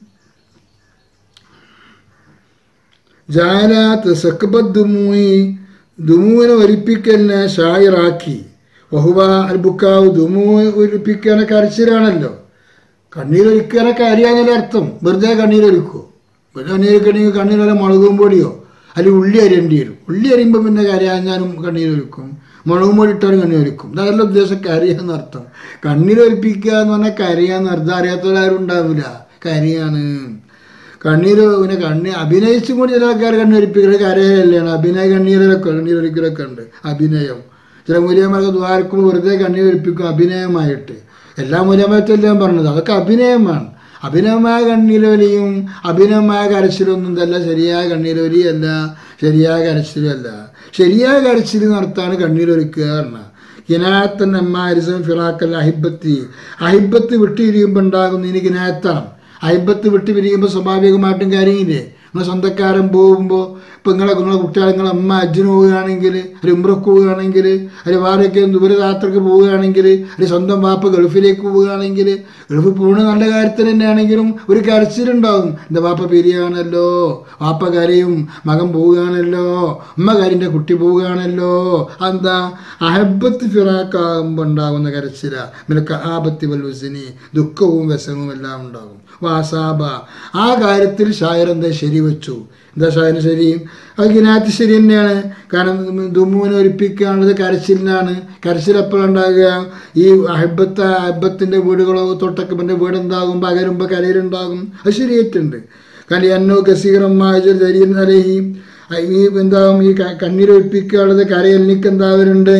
Speaker 2: ജാലാത്ത് സക്ബദ്ദുമൂയി ദുമുവിനെ ഒലിപ്പിക്കലിനെ ഷായിറാക്കി വഹുവ അൽ ബുക്കാവ് ദുമു ഒലിപ്പിക്കാന കരച്ചിലാണല്ലോ കണ്ണീരൊലിക്കാനൊക്കെ അറിയാന്നല്ല അർത്ഥം വെറുതെ കണ്ണീരൊലിക്കോ വെറുതെ കണ്ണീരൊക്കെയാണെങ്കിൽ കണ്ണീരല്ല മുളകും പൊടിയോ അല്ലെങ്കിൽ ഉള്ളി അരിയേണ്ടി വരും ഉള്ളി അരിയുമ്പോൾ പിന്നെ കരയാഞ്ഞാലും കണ്ണീരൊലിക്കും മുളകും പൊടി ഇട്ടാലും കണ്ണീരൊലിക്കും അതല്ല ഉദ്ദേശം കരയാന്ന് അർത്ഥം കണ്ണീരൊലിപ്പിക്കുക എന്ന് പറഞ്ഞാൽ കരയാന്ന് അർത്ഥം അറിയാത്തവരാരും ഉണ്ടാവില്ല കരയാണ് കണ്ണീര് പിന്നെ കണ്ണീർ അഭിനയിച്ചും കൂടി ചില ആൾക്കാർ കണ്ണീരിപ്പിക്കുന്നത് കരയല്ലാണ് അഭിനയ കണ്ണീരൊക്കെ കണ്ണീരൊലിക്കലൊക്കെ ഉണ്ട് അഭിനയം ചില മൂല്യന്മാർക്ക് ദ്വാരക്കുമ്പോൾ വെറുതെ കണ്ണീരൊലിപ്പിക്കും അഭിനയമായിട്ട് എല്ലാ മൂല്യമായിട്ടല്ല ഞാൻ പറഞ്ഞത് അതൊക്കെ അഭിനയമാണ് അഭിനയമായ കണ്ണീരൊലിയും അഭിനയമായ കരച്ചിലൊന്നും ഇതല്ല ശരിയായ കണ്ണീരൊലിയല്ല ശരിയായ കരച്ചിലല്ല ശരിയായ കരച്ചിൽ നടത്താണ് കണ്ണീരൊലിക്കുക പറഞ്ഞാൽ കിനാത്തൻ അമ്മ അരിസം ഫിറാക്കൽ അഹിബത്തി അഹിബത്ത് വിട്ടിരിയുമ്പോൾ ഉണ്ടാകുന്നതിന് കിനാത്താണ് അഹിബത്ത് വിട്ട് പിരിയുമ്പോൾ സ്വാഭാവികമായിട്ടും കാര്യമില്ലേ നിങ്ങളെ സ്വന്തക്കാരൻ പോകുമ്പോൾ ഇപ്പം നിങ്ങളെ നിങ്ങളെ കുട്ടികൾ നിങ്ങളെ അമ്മ അജ്ജിന് പോവുകയാണെങ്കിൽ ഒരു ഉമ്രക്ക് പോവുകയാണെങ്കിൽ ഒരു വാരൊക്കെ ദൂരയാത്രക്ക് പോവുകയാണെങ്കിൽ ഒരു സ്വന്തം വാപ്പ ഗൾഫിലേക്ക് പോവുകയാണെങ്കിൽ ഗൾഫിൽ പോകുന്ന നല്ല കാര്യത്തിന് തന്നെയാണെങ്കിലും ഒരു കരച്ചിലുണ്ടാവും എൻ്റെ വാപ്പ പിരിയാണല്ലോ വാപ്പ കരയും മകൻ പോവുകയാണല്ലോ അമ്മ കാരിൻ്റെ കുട്ടി പോവുകയാണല്ലോ എന്താ അഹബത്ത് ഫിറാക്കാകുമ്പോൾ ഉണ്ടാകുന്ന കരച്ചില നിനക്ക് ആപത്തി വല്ലുസിനി ദുഃഖവും വ്യസനവും എല്ലാം ഉണ്ടാകും വാസാബ ആ കാര്യത്തിൽ ഷായർ എന്താ ശരി വെച്ചു എന്താ ഷായർ ശരി അത് ഗിനാത്ത് ശരി തന്നെയാണ് കാരണം ദുമ്മുവിനെ ഒലിപ്പിക്കാനുള്ളത് കരച്ചിലിനാണ് കരച്ചിൽ എപ്പോഴുണ്ടാകുക ഈ അഹബത്ത് അഹബത്തിൻ്റെ വീടുകളോ തൊട്ടൊക്കെ എൻ്റെ വീടുണ്ടാകുമ്പോൾ അകരുമ്പോൾ കരയിലുണ്ടാകും അത് ശരിയായിട്ടുണ്ട് കാരണം എന്നോ ഗസീറം മാജർ ദരീൻ അലഹി ഈ എന്താകും ഈ കണ്ണീരൊലിപ്പിക്കാനുള്ളത് കരയലിനിക്ക് എന്താവരുണ്ട്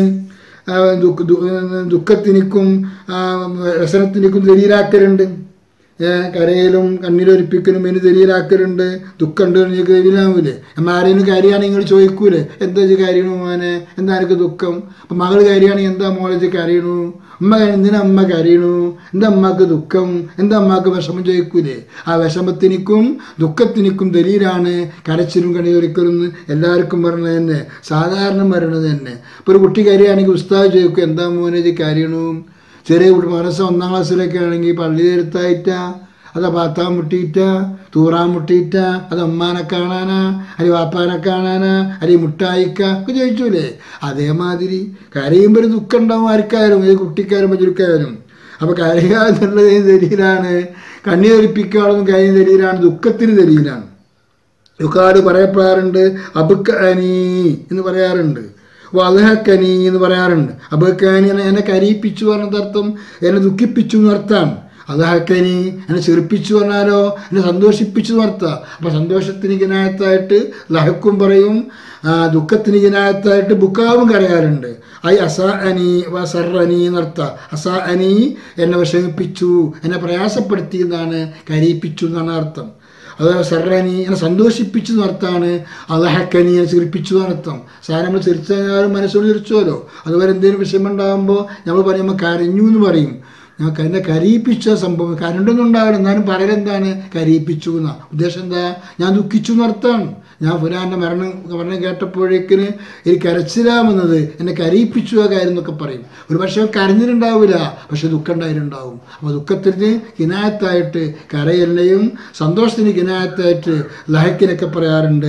Speaker 2: ദുഃഖത്തിനിക്കും വ്യസനത്തിനിക്കും ദരീരാക്കലുണ്ട് കരയിലും കണ്ണീരൊലിപ്പിക്കലും ഇനി ദലീലാക്കലുണ്ട് ദുഃഖമുണ്ട് നിങ്ങൾക്ക് ദലീലാവൂലേ അമ്മ ആരെങ്കിലും കാര്യമാണെങ്കിൽ നിങ്ങൾ ചോദിക്കൂലേ എന്താ ഇത് കാര്യണു മോനെ എന്താ എനിക്ക് ദുഃഖം അപ്പം മകൾ കാര്യമാണെങ്കിൽ എന്താ മോളെ കരയണു അമ്മ എന്തിനാ അമ്മ കരയണു എന്താ അമ്മക്ക് ദുഃഖം എന്താ അമ്മക്ക് വിഷമം ചോദിക്കൂലേ ആ വിഷമത്തിനിക്കും ദുഃഖത്തിനിക്കും ദലീലാണ് കരച്ചിലും കണിയൊരിക്കലും എല്ലാവർക്കും പറയണത് തന്നെ സാധാരണ പറയണത് തന്നെ ഇപ്പോൾ ഒരു കുട്ടി കരയാണെങ്കിൽ ഉസ്താദ് ചോദിക്കും എന്താ മോനെ ഇത് കരയണു ചെറിയ കുട്ടി മനസ്സ് ഒന്നാം ക്ലാസ്സിലൊക്കെ ആണെങ്കിൽ പള്ളി തീർത്തായിട്ടാ അത് പാത്താൻ മുട്ടിയിട്ട തൂറാൻ മുട്ടിയിട്ട അത് അമ്മാനെ കാണാനാ അല്ലെ വാപ്പാനെ കാണാനാ അല്ലെ മുട്ടായിക്ക ഒക്കെ ചോദിച്ചൂലേ അതേമാതിരി കരയുമ്പോൾ ഒരു ദുഃഖം ഉണ്ടാവും ആർക്കായാലും ഏത് കുട്ടിക്കാരും മജുരുക്കായാലും അപ്പോൾ കരയുക എന്നുള്ളത് ദലീലാണ് കണ്ണീരൊലിപ്പിക്കാനുള്ള കാര്യം ദലീലാണ് ദുഃഖത്തിന് ദലീലാണ് ദുഃഖാട് പറയപ്പെടാറുണ്ട് അബുക്കനി എന്ന് പറയാറുണ്ട് വലഹക്കനി എന്ന് പറയാറുണ്ട് അബുക്കനി എന്നെ കരയിപ്പിച്ചു പറഞ്ഞത് അർത്ഥം എന്നെ ദുഃഖിപ്പിച്ചു എന്നർത്ഥം അലഹക്കനി എന്നെ ചെറുപ്പിച്ചു പറഞ്ഞാലോ എന്നെ സന്തോഷിപ്പിച്ചു എന്നർത്ഥം അപ്പം സന്തോഷത്തിന് ജനായത്തായിട്ട് ലഹക്കും പറയും ദുഃഖത്തിന് ജനായത്തായിട്ട് ബുക്കാവും കരയാറുണ്ട് ഐ അസാ അനി സറനി എന്നർത്ഥ അസാ അനി എന്നെ വിഷമിപ്പിച്ചു എന്നെ പ്രയാസപ്പെടുത്തി എന്നാണ് കരയിപ്പിച്ചു എന്നാണ് അർത്ഥം അത് സർറനി എന്നെ സന്തോഷിപ്പിച്ചു നടത്താണ് അലഹക്കനി എന്നെ ചിരിപ്പിച്ചു നടത്തം സാധനം നമ്മൾ ചിരിച്ചാലും മനസ്സോട് ചിരിച്ചുവല്ലോ അതുപോലെ എന്തെങ്കിലും വിഷയം ഉണ്ടാകുമ്പോൾ നമ്മൾ പറയുമ്പോൾ കരഞ്ഞു എന്ന് പറയും ഞങ്ങൾക്ക് എന്നെ കരയിപ്പിച്ച സംഭവം കരണ്ടൊന്നും ഉണ്ടാവില്ല എന്നാലും പറയലെന്താണ് കരയിപ്പിച്ചു എന്നാ ഉദ്ദേശം എന്താ ഞാൻ ദുഃഖിച്ചു എന്നർത്താണ് ഞാൻ ഫുലാൻ്റെ മരണം മരണം കേട്ടപ്പോഴേക്കിന് എനിക്ക് കരച്ചിലാമെന്നത് എന്നെ കരയിപ്പിച്ചു ആ കാര്യം എന്നൊക്കെ പറയും ഒരു പക്ഷേ കരഞ്ഞിട്ടുണ്ടാവില്ല പക്ഷെ ദുഃഖം ഉണ്ടായിട്ടുണ്ടാവും അപ്പോൾ ദുഃഖത്തിന് കിനായത്തായിട്ട് കരയലിനെയും സന്തോഷത്തിന് കിനായത്തായിട്ട് ലഹക്കിനൊക്കെ പറയാറുണ്ട്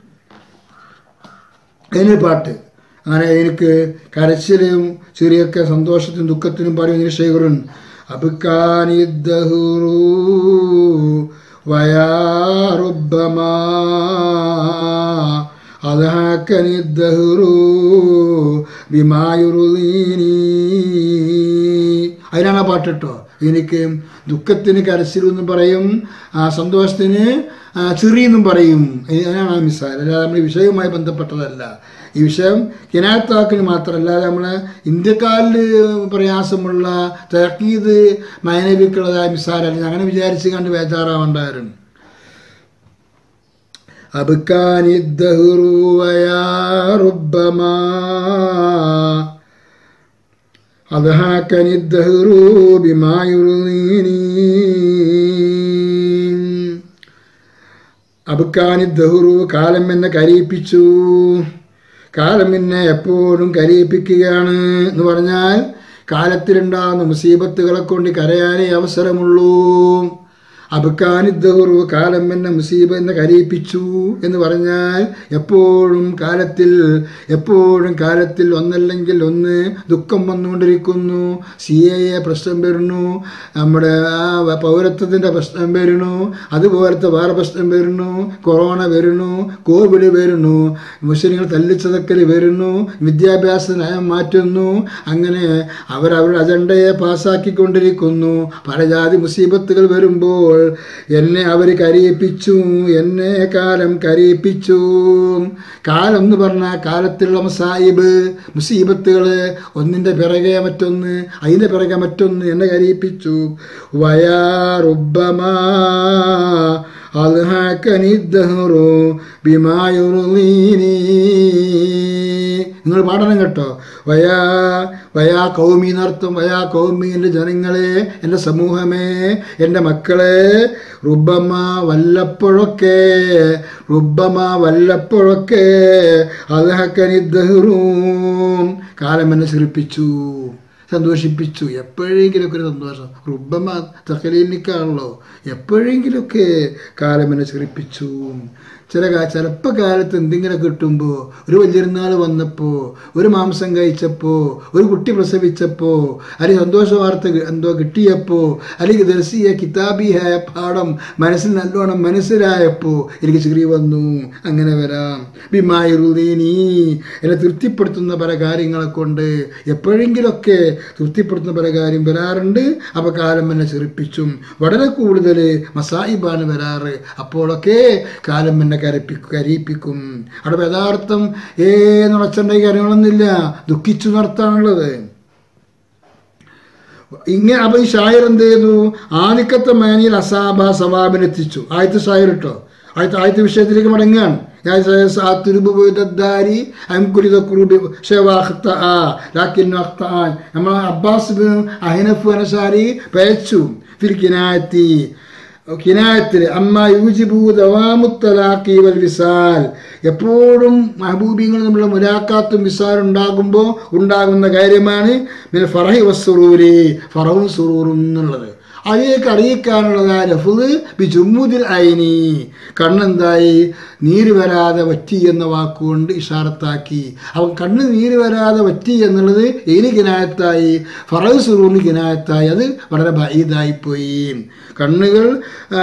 Speaker 2: അതിന് പാട്ട് അങ്ങനെ എനിക്ക് കരച്ചിലും ചെറിയൊക്കെ സന്തോഷത്തിനും ദുഃഖത്തിനും പറയുന്ന ശേഖരൻ അബുക്കാനിദ്ദഹുറു വയാറുബമാ അതാക്കനിദ്ദഹുറു ബിമായുറുദീനി അതിനാണ് ആ പാട്ട് കേട്ടോ എനിക്ക് ദുഃഖത്തിന് കരച്ചിലെന്നും പറയും ആ സന്തോഷത്തിന് ചെറിയെന്നും പറയും അതിനാണ് ആ മിസാൽ അല്ലാതെ നമ്മൾ വിഷയവുമായി ബന്ധപ്പെട്ടതല്ല ഈ വിഷയം കിനാത്താക്കിന് മാത്രമല്ല നമ്മൾ ഇന്ത്യക്കാരിൽ പ്രയാസമുള്ള തഹക്കീത് മൈനവിക്കുള്ളതായ മിസാലല്ല അങ്ങനെ വിചാരിച്ച് കണ്ട് ബേജാറാവേണ്ടവരുണ്ട് أبكاني الدهر ويا ربما أضحكني الدهر بما يرضيني അബുക്കാനി ദഹുറു കാലം എന്നെ കരയിപ്പിച്ചു കാലം എന്നെ എപ്പോഴും കരയിപ്പിക്കുകയാണ് എന്ന് പറഞ്ഞാൽ കാലത്തിലുണ്ടാകുന്ന മുസീബത്തുകളെ കൊണ്ട് കരയാനേ അവസരമുള്ളൂ അബുക്കാനിദ്ദഹുറു കാലം എന്നെ മുസീബ എന്നെ കരയിപ്പിച്ചു എന്ന് പറഞ്ഞാൽ എപ്പോഴും കാലത്തിൽ എപ്പോഴും കാലത്തിൽ ഒന്നല്ലെങ്കിൽ ഒന്ന് ദുഃഖം വന്നുകൊണ്ടിരിക്കുന്നു സി എ എ പ്രശ്നം വരുന്നു നമ്മുടെ ആ പൗരത്വത്തിൻ്റെ പ്രശ്നം വരുന്നു അതുപോലത്തെ വേറെ പ്രശ്നം വരുന്നു കൊറോണ വരുന്നു കോവിഡ് വരുന്നു മുസ്ലിങ്ങൾ തല്ലിച്ചതക്കൽ വരുന്നു വിദ്യാഭ്യാസ നയം മാറ്റുന്നു അങ്ങനെ അവരവരുടെ അജണ്ടയെ പാസ്സാക്കിക്കൊണ്ടിരിക്കുന്നു പല ജാതി മുസീബത്തുകൾ വരുമ്പോൾ എന്നെ അവർ കരയിപ്പിച്ചു എന്നെ കാലം കരയിപ്പിച്ചു കാലം എന്ന് പറഞ്ഞാൽ കാലത്തിലുള്ള മസായിബ് മുസീബത്തുകൾ ഒന്നിൻ്റെ പിറകെ മറ്റൊന്ന് അതിൻ്റെ പിറകെ മറ്റൊന്ന് എന്നെ കരയിപ്പിച്ചു വയാറുബമാ അൽഹാക്കനി ദഹ്റു ബിമാ യുർളീനി നിങ്ങൾ പാടണം കേട്ടോ വയാ വയാ കൗമി എന്നർത്ഥം വയാ കൗമി എൻ്റെ ജനങ്ങളെ എൻ്റെ സമൂഹമേ എൻ്റെ മക്കളെ റുബമ വല്ലപ്പോഴൊക്കെ റുബമ വല്ലപ്പോഴൊക്കെ അൽഹക്കനി ദഹ്റൂം കാലം എന്നെ ചിരിപ്പിച്ചു സന്തോഷിപ്പിച്ചു എപ്പോഴെങ്കിലുമൊക്കെ ഒരു സന്തോഷം റുബമ തക്കലീനിക്കാണല്ലോ എപ്പോഴെങ്കിലുമൊക്കെ കാലം എന്നെ ചിരിപ്പിച്ചു ചില കാ ചിലപ്പോൾ കാലത്ത് എന്തെങ്കിലും കിട്ടുമ്പോൾ ഒരു വലിയൊരുന്നാൾ വന്നപ്പോൾ ഒരു മാംസം കഴിച്ചപ്പോൾ ഒരു കുട്ടി പ്രസവിച്ചപ്പോൾ അല്ലെങ്കിൽ സന്തോഷ വാർത്ത കി- എന്തോ കിട്ടിയപ്പോൾ അല്ലെങ്കിൽ ദർശിയ കിതാബിയായ പാഠം മനസ്സിൽ നല്ലോണം മനസ്സിലായപ്പോൾ എനിക്ക് ചിരി വന്നു അങ്ങനെ വരാം ബിമായുറുദീനി എന്നെ തൃപ്തിപ്പെടുത്തുന്ന പല കാര്യങ്ങളെ കൊണ്ട് എപ്പോഴെങ്കിലൊക്കെ തൃപ്തിപ്പെടുത്തുന്ന പല കാര്യം വരാറുണ്ട് അപ്പോൾ കാലം എന്നെ ചെറുപ്പിച്ചും വളരെ കൂടുതൽ മസായിബാണ് വരാറ് അപ്പോഴൊക്കെ കാലം എന്നെ കരപ്പിക്കും കരയിപ്പിക്കും അവിടെ യഥാർത്ഥം ഏന്ന് അച്ഛൻ്റെ കാര്യങ്ങളൊന്നുമില്ല ദുഃഖിച്ചു നടത്താനുള്ളത് ഇങ്ങനെ അപ്പൊ ഈ ഷായർ എന്ത് ചെയ്തു ആദിക്കത്തെ മേനിയിൽ അസാബ സവാബിനെത്തിച്ചു ആദ്യത്തെ ഷായർ ഇട്ടോ ആദ്യത്തെ ആദ്യത്തെ വിഷയത്തിലേക്ക് മടങ്ങുകയാണ് ഞാൻ തിരുബുദാരി അംകുലിത കുറുബി നമ്മൾ അബ്ബാസ് ബിൻ അഹിനഫ് അനസാരി പയച്ചു ഫിൽ കിനായത്തി കിനായത്തിൽ അമ്മ യൂജിബു ദവാമുത്തലാഖി വൽ വിസാൽ എപ്പോഴും മഹബൂബിങ്ങൾ തമ്മിലുള്ള മുലാഖാത്തും വിസാലും ഉണ്ടാകുമ്പോൾ ഉണ്ടാകുന്ന കാര്യമാണ് പിന്നെ ഫറഹി വസ്സുറൂരി ഫറവും സുറൂറും എന്നുള്ളത് അതിലേക്ക് അറിയിക്കാനുള്ളതായ ലഫുദ് ബി ജുമ്മുദിൽ ഐനി കണ്ണെന്തായി നീര് വരാതെ വറ്റി എന്ന വാക്കുകൊണ്ട് ഇഷാറത്താക്കി അവൻ കണ്ണ് നീര് വരാതെ വറ്റി എന്നുള്ളത് ഏനി കിനായത്തായി ഫറവ് സുറൂറിന് കിനായത്തായി അത് വളരെ ബൈദായിപ്പോയി കണ്ണുകൾ ആ,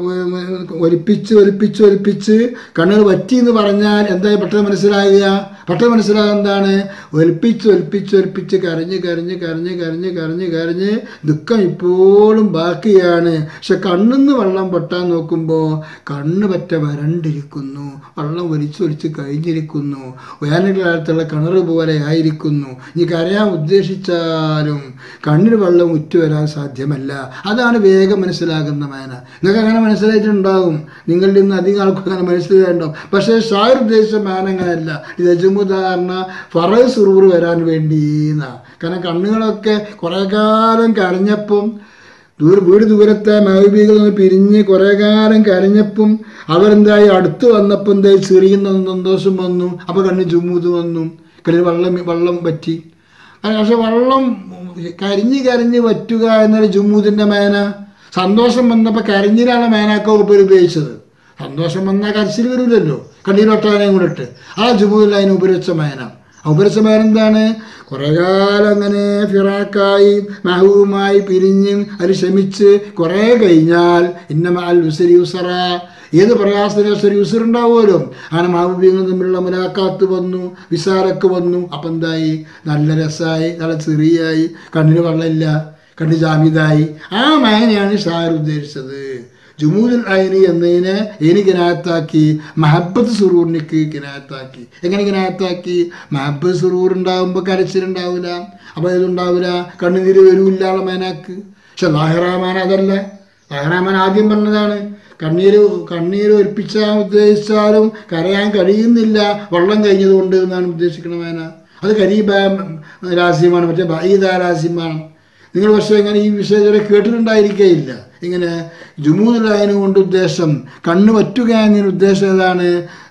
Speaker 2: ഒലിപ്പിച്ച് ഒലിപ്പിച്ച് ഒലിപ്പിച്ച് കണ്ണുകൾ വറ്റി എന്ന് പറഞ്ഞാൽ എന്തായി പെട്ടെന്ന് മനസ്സിലാകുക പെട്ടെന്ന് മനസ്സിലാകുക എന്താണ് ഒലിപ്പിച്ച് ഒലിപ്പിച്ച് ഒലിപ്പിച്ച് കരഞ്ഞ് കരഞ്ഞ് കരഞ്ഞ് കരഞ്ഞ് കരഞ്ഞ് കരഞ്ഞ് ദുഃഖം ഇപ്പോഴും ബാക്കിയാണ് പക്ഷെ കണ്ണിന്ന് വെള്ളം പൊട്ടാൻ നോക്കുമ്പോൾ കണ്ണ് പറ്റ വരണ്ടിരിക്കുന്നു വെള്ളം ഒലിച്ചൊലിച്ച് കഴിഞ്ഞിരിക്കുന്നു വേനൽക്കാലത്തുള്ള കിണർ പോലെ ആയിരിക്കുന്നു ഇനി കരയാൻ ഉദ്ദേശിച്ചാലും കണ്ണിന് വെള്ളം ഉറ്റു വരാൻ സാധ്യമല്ല അതാണ് വേഗം മനസ്സിലാകുന്ന മേന നിങ്ങൾക്ക് അങ്ങനെ മനസ്സിലായിട്ടുണ്ടാകും നിങ്ങളിൽ നിന്ന് അധികം ആൾക്കും അങ്ങനെ മനസ്സിലായിട്ടുണ്ടാവും പക്ഷേ ഷായർ ഉദ്ദേശിച്ച മേന അങ്ങനെയല്ല ഇത് യജുമുദാരണ ഫറ സുറൂർ വരാൻ വേണ്ടി എന്നാ കാരണം കണ്ണുകളൊക്കെ കുറേ കാലം കരഞ്ഞപ്പം ദൂര വീട് ദൂരത്തെ മഹബീകൾ നിന്ന് പിരിഞ്ഞ് കുറേ കാലം കരഞ്ഞപ്പം അവരെന്തായി അടുത്ത് വന്നപ്പോൾ എന്തായി ചെറിയുന്ന സന്തോഷം വന്നു അപ്പോൾ കണ്ണ് ചുമൂത് വന്നു കണ്ണിൽ വെള്ളം വെള്ളം പറ്റി അത് പക്ഷെ വെള്ളം കരിഞ്ഞ് കരിഞ്ഞ് വറ്റുക എന്നൊരു ജുമ്മൂദിന്റെ മേന സന്തോഷം വന്നപ്പോൾ കരഞ്ഞിലാണ് മേനാക്ക ഉപരി ഉപയോഗിച്ചത് സന്തോഷം വന്നാൽ കരച്ചിൽ വരില്ലല്ലോ കണ്ണീരൊട്ടാനെയും കൂടെ ഇട്ട് ആ ജുമൂദിൽ അതിന് ഉപരിവെച്ച മേന ആ ഉപരിച്ച മേന എന്താണ് കുറേ കാലം അങ്ങനെ ഫിറാക്കായി മഹവുമായി പിരിഞ്ഞ് അത് ക്ഷമിച്ച് കുറേ കഴിഞ്ഞാൽ ഇന്നമാൽ ഉസരി ഉസറ ഏത് പ്രയാസത്തിന് യൂസർ ഉണ്ടാവുമല്ലോ അങ്ങനെ മഹബൂബിങ്ങൾ തമ്മിലുള്ള മുലാക്കാത്ത് വന്നു വിസാരക്ക് വന്നു അപ്പം എന്തായി നല്ല രസമായി നല്ല ചെറിയായി കണ്ണിന് വെള്ളമില്ല കണ്ണ് ജാമിതായി ആ മേനയാണ് ഷാർ ഉദ്ദേശിച്ചത് ജുമൂദുൽ ഐനി എന്നതിനെ ഇനി കിനായത്താക്കി മഹബത്ത് സുറൂറിനിക്ക് കിനായത്താക്കി എങ്ങനെ കിനായത്താക്കി മഹബത്ത് സുറൂർ ഉണ്ടാകുമ്പോൾ കരച്ചിലുണ്ടാവില്ല അപ്പോൾ ഇതുണ്ടാവില്ല കണ്ണുനീര് വരൂല്ല മേനാക്ക് പക്ഷെ ലാഹിറാമാൻ അതല്ല ലാഹിറാമാൻ ആദ്യം പറഞ്ഞതാണ് കണ്ണീര് കണ്ണീര് ഒലിപ്പിച്ചാൽ ഉദ്ദേശിച്ചാലും കരയാൻ കഴിയുന്നില്ല വെള്ളം കഴിഞ്ഞതുകൊണ്ട് എന്നാണ് ഉദ്ദേശിക്കുന്നത് മേന അത് കരീബ രാസ്യമാണ് മറ്റേ ബൈദ രാസ്യമാണ് നിങ്ങൾ പക്ഷേ ഇങ്ങനെ ഈ വിഷയം ഇതുവരെ കേട്ടിട്ടുണ്ടായിരിക്കുകയില്ല ഇങ്ങനെ ജുമൂദുലായന കൊണ്ട് ഉദ്ദേശം കണ്ണ് പറ്റുക എന്നതിന് ഉദ്ദേശം ഏതാണ്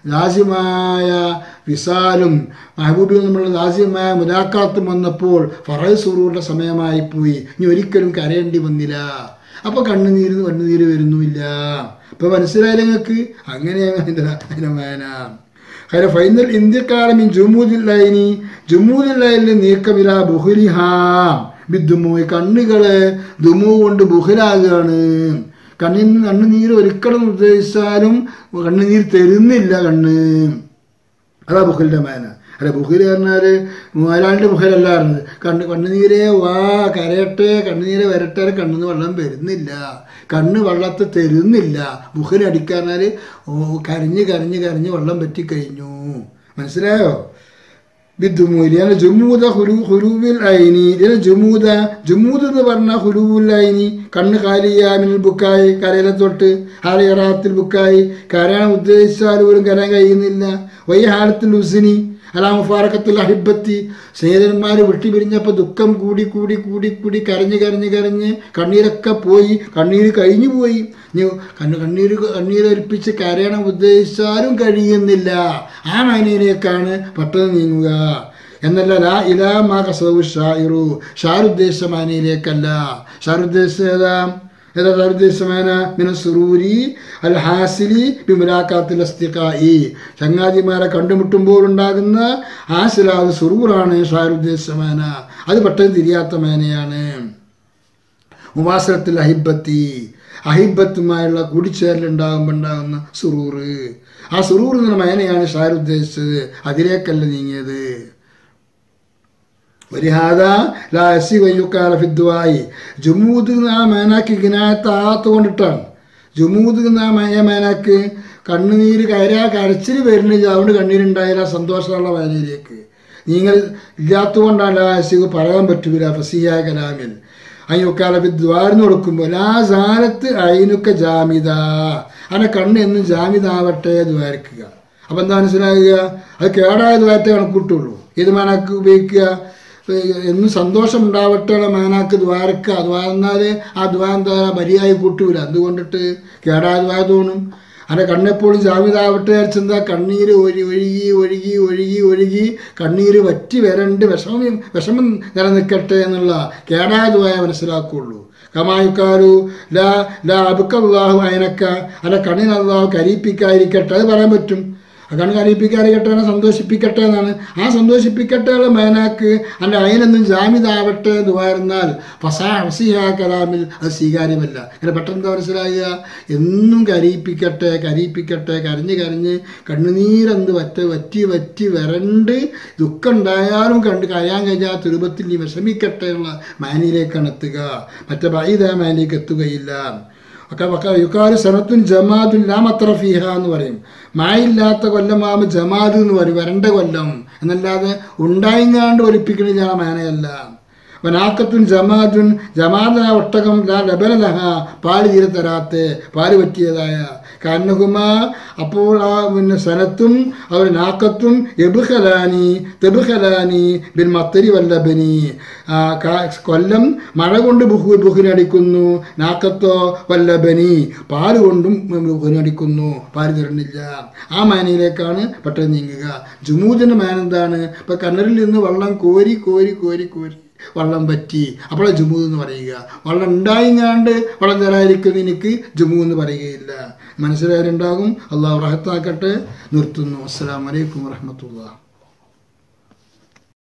Speaker 2: രാജ്യമായ വിസാലും മഹബൂബിൽ നമ്മളുടെ രാജ്യമായ മുലാക്കാത്തും വന്നപ്പോൾ ഫറൈ സുറൂറിൻ്റെ സമയമായി പോയി ഇനി ഒരിക്കലും കരയേണ്ടി വന്നില്ല അപ്പോൾ കണ്ണുനീര് കണ്ണുനീര് വരുന്നുമില്ല അപ്പോൾ മനസ്സിലായില്ല നിങ്ങൾക്ക് അങ്ങനെയാണ് അതിൻ്റെ അതിൻ്റെ മേന ഹര ഫൈനൽ ഇന്ത്യക്കാലം ജുമൂദില്ലൈനി ജുമൂദില്ലൈനിൽ നീക്കമില്ല ബുഹുലിഹാം ബിദ്ദുമൂയി കണ്ണുകള് ദുമു കൊണ്ട് ബുഹലാകുകയാണ് കണ്ണിൽ നിന്ന് കണ്ണുനീര് ഒരിക്കലും ഉദ്ദേശിച്ചാലും കണ്ണുനീര് തരുന്നില്ല കണ്ണ് അതാ ബുഖലിന്റെ മേന അല്ല ബുഖിൽ പറഞ്ഞാല് മൂവാലാണ്ട് ബുഖലല്ല പറഞ്ഞത് കണ്ണ് കണ്ണുനീരെ വാ കരയട്ടെ കണ്ണുനീരെ വരട്ടെ കണ്ണിന്ന് വെള്ളം വരുന്നില്ല കണ്ണ് വെള്ളത്തെ തരുന്നില്ല ബുഖൽ അടിക്കാന്നാല് ഓ കരഞ്ഞ് കരഞ്ഞ് കരഞ്ഞ് വെള്ളം പറ്റിക്കഴിഞ്ഞു മനസ്സിലായോ ബിദ്ദുമൂലി അങ്ങനെ ജുമൂദ ഹുരു ഹുരുവിൽ ഐനി ഇതിന് ജുമൂദ ജുമൂദ് എന്ന് പറഞ്ഞ ഹുരുവുൽ ഐനി കണ്ണ് കാലിയാമിൽ ബുക്കായി കരയിലെ തൊട്ട് ഹാലിയറാത്തിൽ ബുക്കായി കരയാൻ ഉദ്ദേശിച്ചാൽ പോലും കരയാൻ കഴിയുന്നില്ല വൈ ഹാലത്തിൽ ഉസിനി അലാ മുഫാറക്കത്തിൽ അഹിബത്തി സ്നേഹിതന്മാർ വിട്ടുപിരിഞ്ഞപ്പോൾ ദുഃഖം കൂടി കൂടി കൂടി കൂടി കരഞ്ഞ് കരഞ്ഞ് കരഞ്ഞ് കണ്ണീരൊക്കെ പോയി കണ്ണീര് കഴിഞ്ഞു പോയി ഇനി കണ്ണ് കണ്ണീര് കണ്ണീരൊലിപ്പിച്ച് കരയണം ഉദ്ദേശിച്ചാലും കഴിയുന്നില്ല ആ മൈനയിലേക്കാണ് പെട്ടെന്ന് നീങ്ങുക എന്നല്ല ലാ ഇലാ മാ കസവു ഷായിറു ഷാറുദ്ദേശ മാനയിലേക്കല്ല ഷാറുദ്ദേശ ഏതാ ഏതാ ഷാറുദ്ദേശമാന മിന സുറൂരി അൽ ഹാസിലി ബിമുലാക്കാത്തിൽ അസ്തിക്കായി ചങ്ങാതിമാരെ കണ്ടുമുട്ടുമ്പോൾ ഉണ്ടാകുന്ന ഹാസിലാത് സുറൂറാണ് ഷാറുദ്ദേശമാന അത് പെട്ടെന്ന് തിരിയാത്ത മേനയാണ് ഉപാസനത്തിൽ അഹിബത്തി അഹിബത്തുമായുള്ള കൂടിച്ചേരലുണ്ടാകുമ്പോൾ ഉണ്ടാകുന്ന സുറൂറ് ആ സുറൂർ എന്ന മേനയാണ് ഷാർ ഉദ്ദേശിച്ചത് അതിലേക്കല്ല നീങ്ങിയത് വരിഹാദ ലാസി വയ്യുക്കാല ഫിദ്വായി ജുമൂദ് ആ മേനാക്ക് ഗിനായത്ത് ആത്ത് കൊണ്ടിട്ടാണ് ജുമൂദ് എന്ന മയ മേനാക്ക് കണ്ണുനീര് കയറാ കരച്ചിൽ വരുന്നില്ല അതുകൊണ്ട് കണ്ണീരുണ്ടായില്ല സന്തോഷമുള്ള വേനയിലേക്ക് നിങ്ങൾ ഇല്ലാത്തതുകൊണ്ടാണ് ലാസി പറയാൻ പറ്റൂല ഫസിയ കലാമിൽ അയ്യൊക്കാല ദ്വാരന്ന് കൊടുക്കുമ്പോൾ ലാ സാലത്ത് അയിനൊക്കെ ജാമിത അങ്ങനെ കണ്ണ് എന്നും ജാമിതാവട്ടെ ദ്വാരക്കുക അപ്പം എന്താ മനസ്സിലാകുക അത് കേടായ ദ്വാരത്തെ കണക്കൂട്ടുള്ളൂ ഏത് മാനാക്ക് ഉപയോഗിക്കുക എന്നും സന്തോഷം ഉണ്ടാവട്ടെ മാനാക്ക് ദ്വാരക്കുക ദ്വാരന്നാൽ ആ ദ്വാരം എന്താ മര്യാദ കൂട്ടൂല അതുകൊണ്ടിട്ട് കേടായ ദ്വാര തോന്നും അങ്ങനെ കണ്ണെപ്പോഴും ജാമിതാവട്ടെ എന്താ കണ്ണീര് ഒഴി ഒഴുകി ഒഴുകി ഒഴുകി ഒഴുകി കണ്ണീര് വറ്റി വരണ്ട് വിഷമം വിഷമം നിലനിൽക്കട്ടെ എന്നുള്ള കേടായ ദ്വായ മനസ്സിലാക്കുള്ളൂ കമായുക്കാരു ലാ ലാ അബുക്കല്ലാഹു അയനക്ക അല്ല കണ്ണിന് അള്ളാഹു കരീപ്പിക്കാതിരിക്കട്ടെ അത് പറയാൻ പറ്റും കണ്ണ് കരീപ്പിക്കാതിരിക്കട്ടെ എന്നെ സന്തോഷിപ്പിക്കട്ടെ എന്നാണ് ആ സന്തോഷിപ്പിക്കട്ടെ ഉള്ള മേനാക്ക് അല്ല അതിനൊന്നും ജാമിതാവട്ടെ എന്ന് പറഞ്ഞാൽ ഫസാ ഫസിഹ കലാമിൽ അത് സ്വീകാര്യമല്ല അങ്ങനെ പെട്ടെന്ന് മനസ്സിലാകുക എന്നും കരീപ്പിക്കട്ടെ കരീപ്പിക്കട്ടെ കരഞ്ഞ് കരഞ്ഞ് കണ്ണുനീരെന്ത് വറ്റ വറ്റി വറ്റി വരണ്ട് ദുഃഖം ഉണ്ടായാലും കണ്ട് കരയാൻ കഴിയാത്ത രൂപത്തിൽ നീ വിഷമിക്കട്ടെ ഉള്ള മാനിയിലേക്കാണ് എത്തുക മറ്റേ ബൈദ മാനിലേക്ക് എത്തുകയില്ല ഒക്കെ ഒക്കെ യുക്കാല് സനത്തുൻ ജമാദുൻ ലാമത്രഫീഹ എന്ന് പറയും മായില്ലാത്ത കൊല്ലമാകുമ്പോൾ ജമാദ് എന്ന് പറയും വരണ്ട കൊല്ലം എന്നല്ലാതെ ഉണ്ടായിങ്ങാണ്ട് ഒലിപ്പിക്കണ മേനയല്ല വനാക്കത്തുൻ ജമാദുൻ ജമാദന ഒട്ടകം ലാ ലബലലഹ പാല് തീരെ തരാത്തെ പാല് പറ്റിയതായ കാരണഹുമ അപ്പോൾ ആ പിന്നെ സനത്തും അവർ നാക്കത്തും എബുഹലാനി തെബുഹലാനി ബിൻ മത്തരി വല്ലഭനി ആ, കാ- കൊല്ലം മഴ കൊണ്ട് ബുഹു ബുഹിനടിക്കുന്നു നാക്കത്തോ വല്ലഭനി പാല് കൊണ്ടും ബുഹിനടിക്കുന്നു പാല് തരുന്നില്ല ആ മാനയിലേക്കാണ് പെട്ടെന്ന് നീങ്ങുക ജുമൂദിന്റെ മാൻ എന്താണ് ഇപ്പൊ കണ്ണറിൽ നിന്ന് വെള്ളം കോരി കോരി കോരി കോരി വള്ളം പറ്റി അപ്പോഴാണ് ജുമു എന്ന് പറയുക വള്ളം ഉണ്ടായിങ്ങാണ്ട് വള്ളം തരാതിരിക്കുന്ന എനിക്ക് ജുമു എന്ന് പറയുകയില്ല മനസ്സിലായാലുണ്ടാകും അള്ളാഹു റഹത്താക്കട്ടെ നിർത്തുന്നു അസ്സാം വലൈക്കും വാഹമത്തുള്ള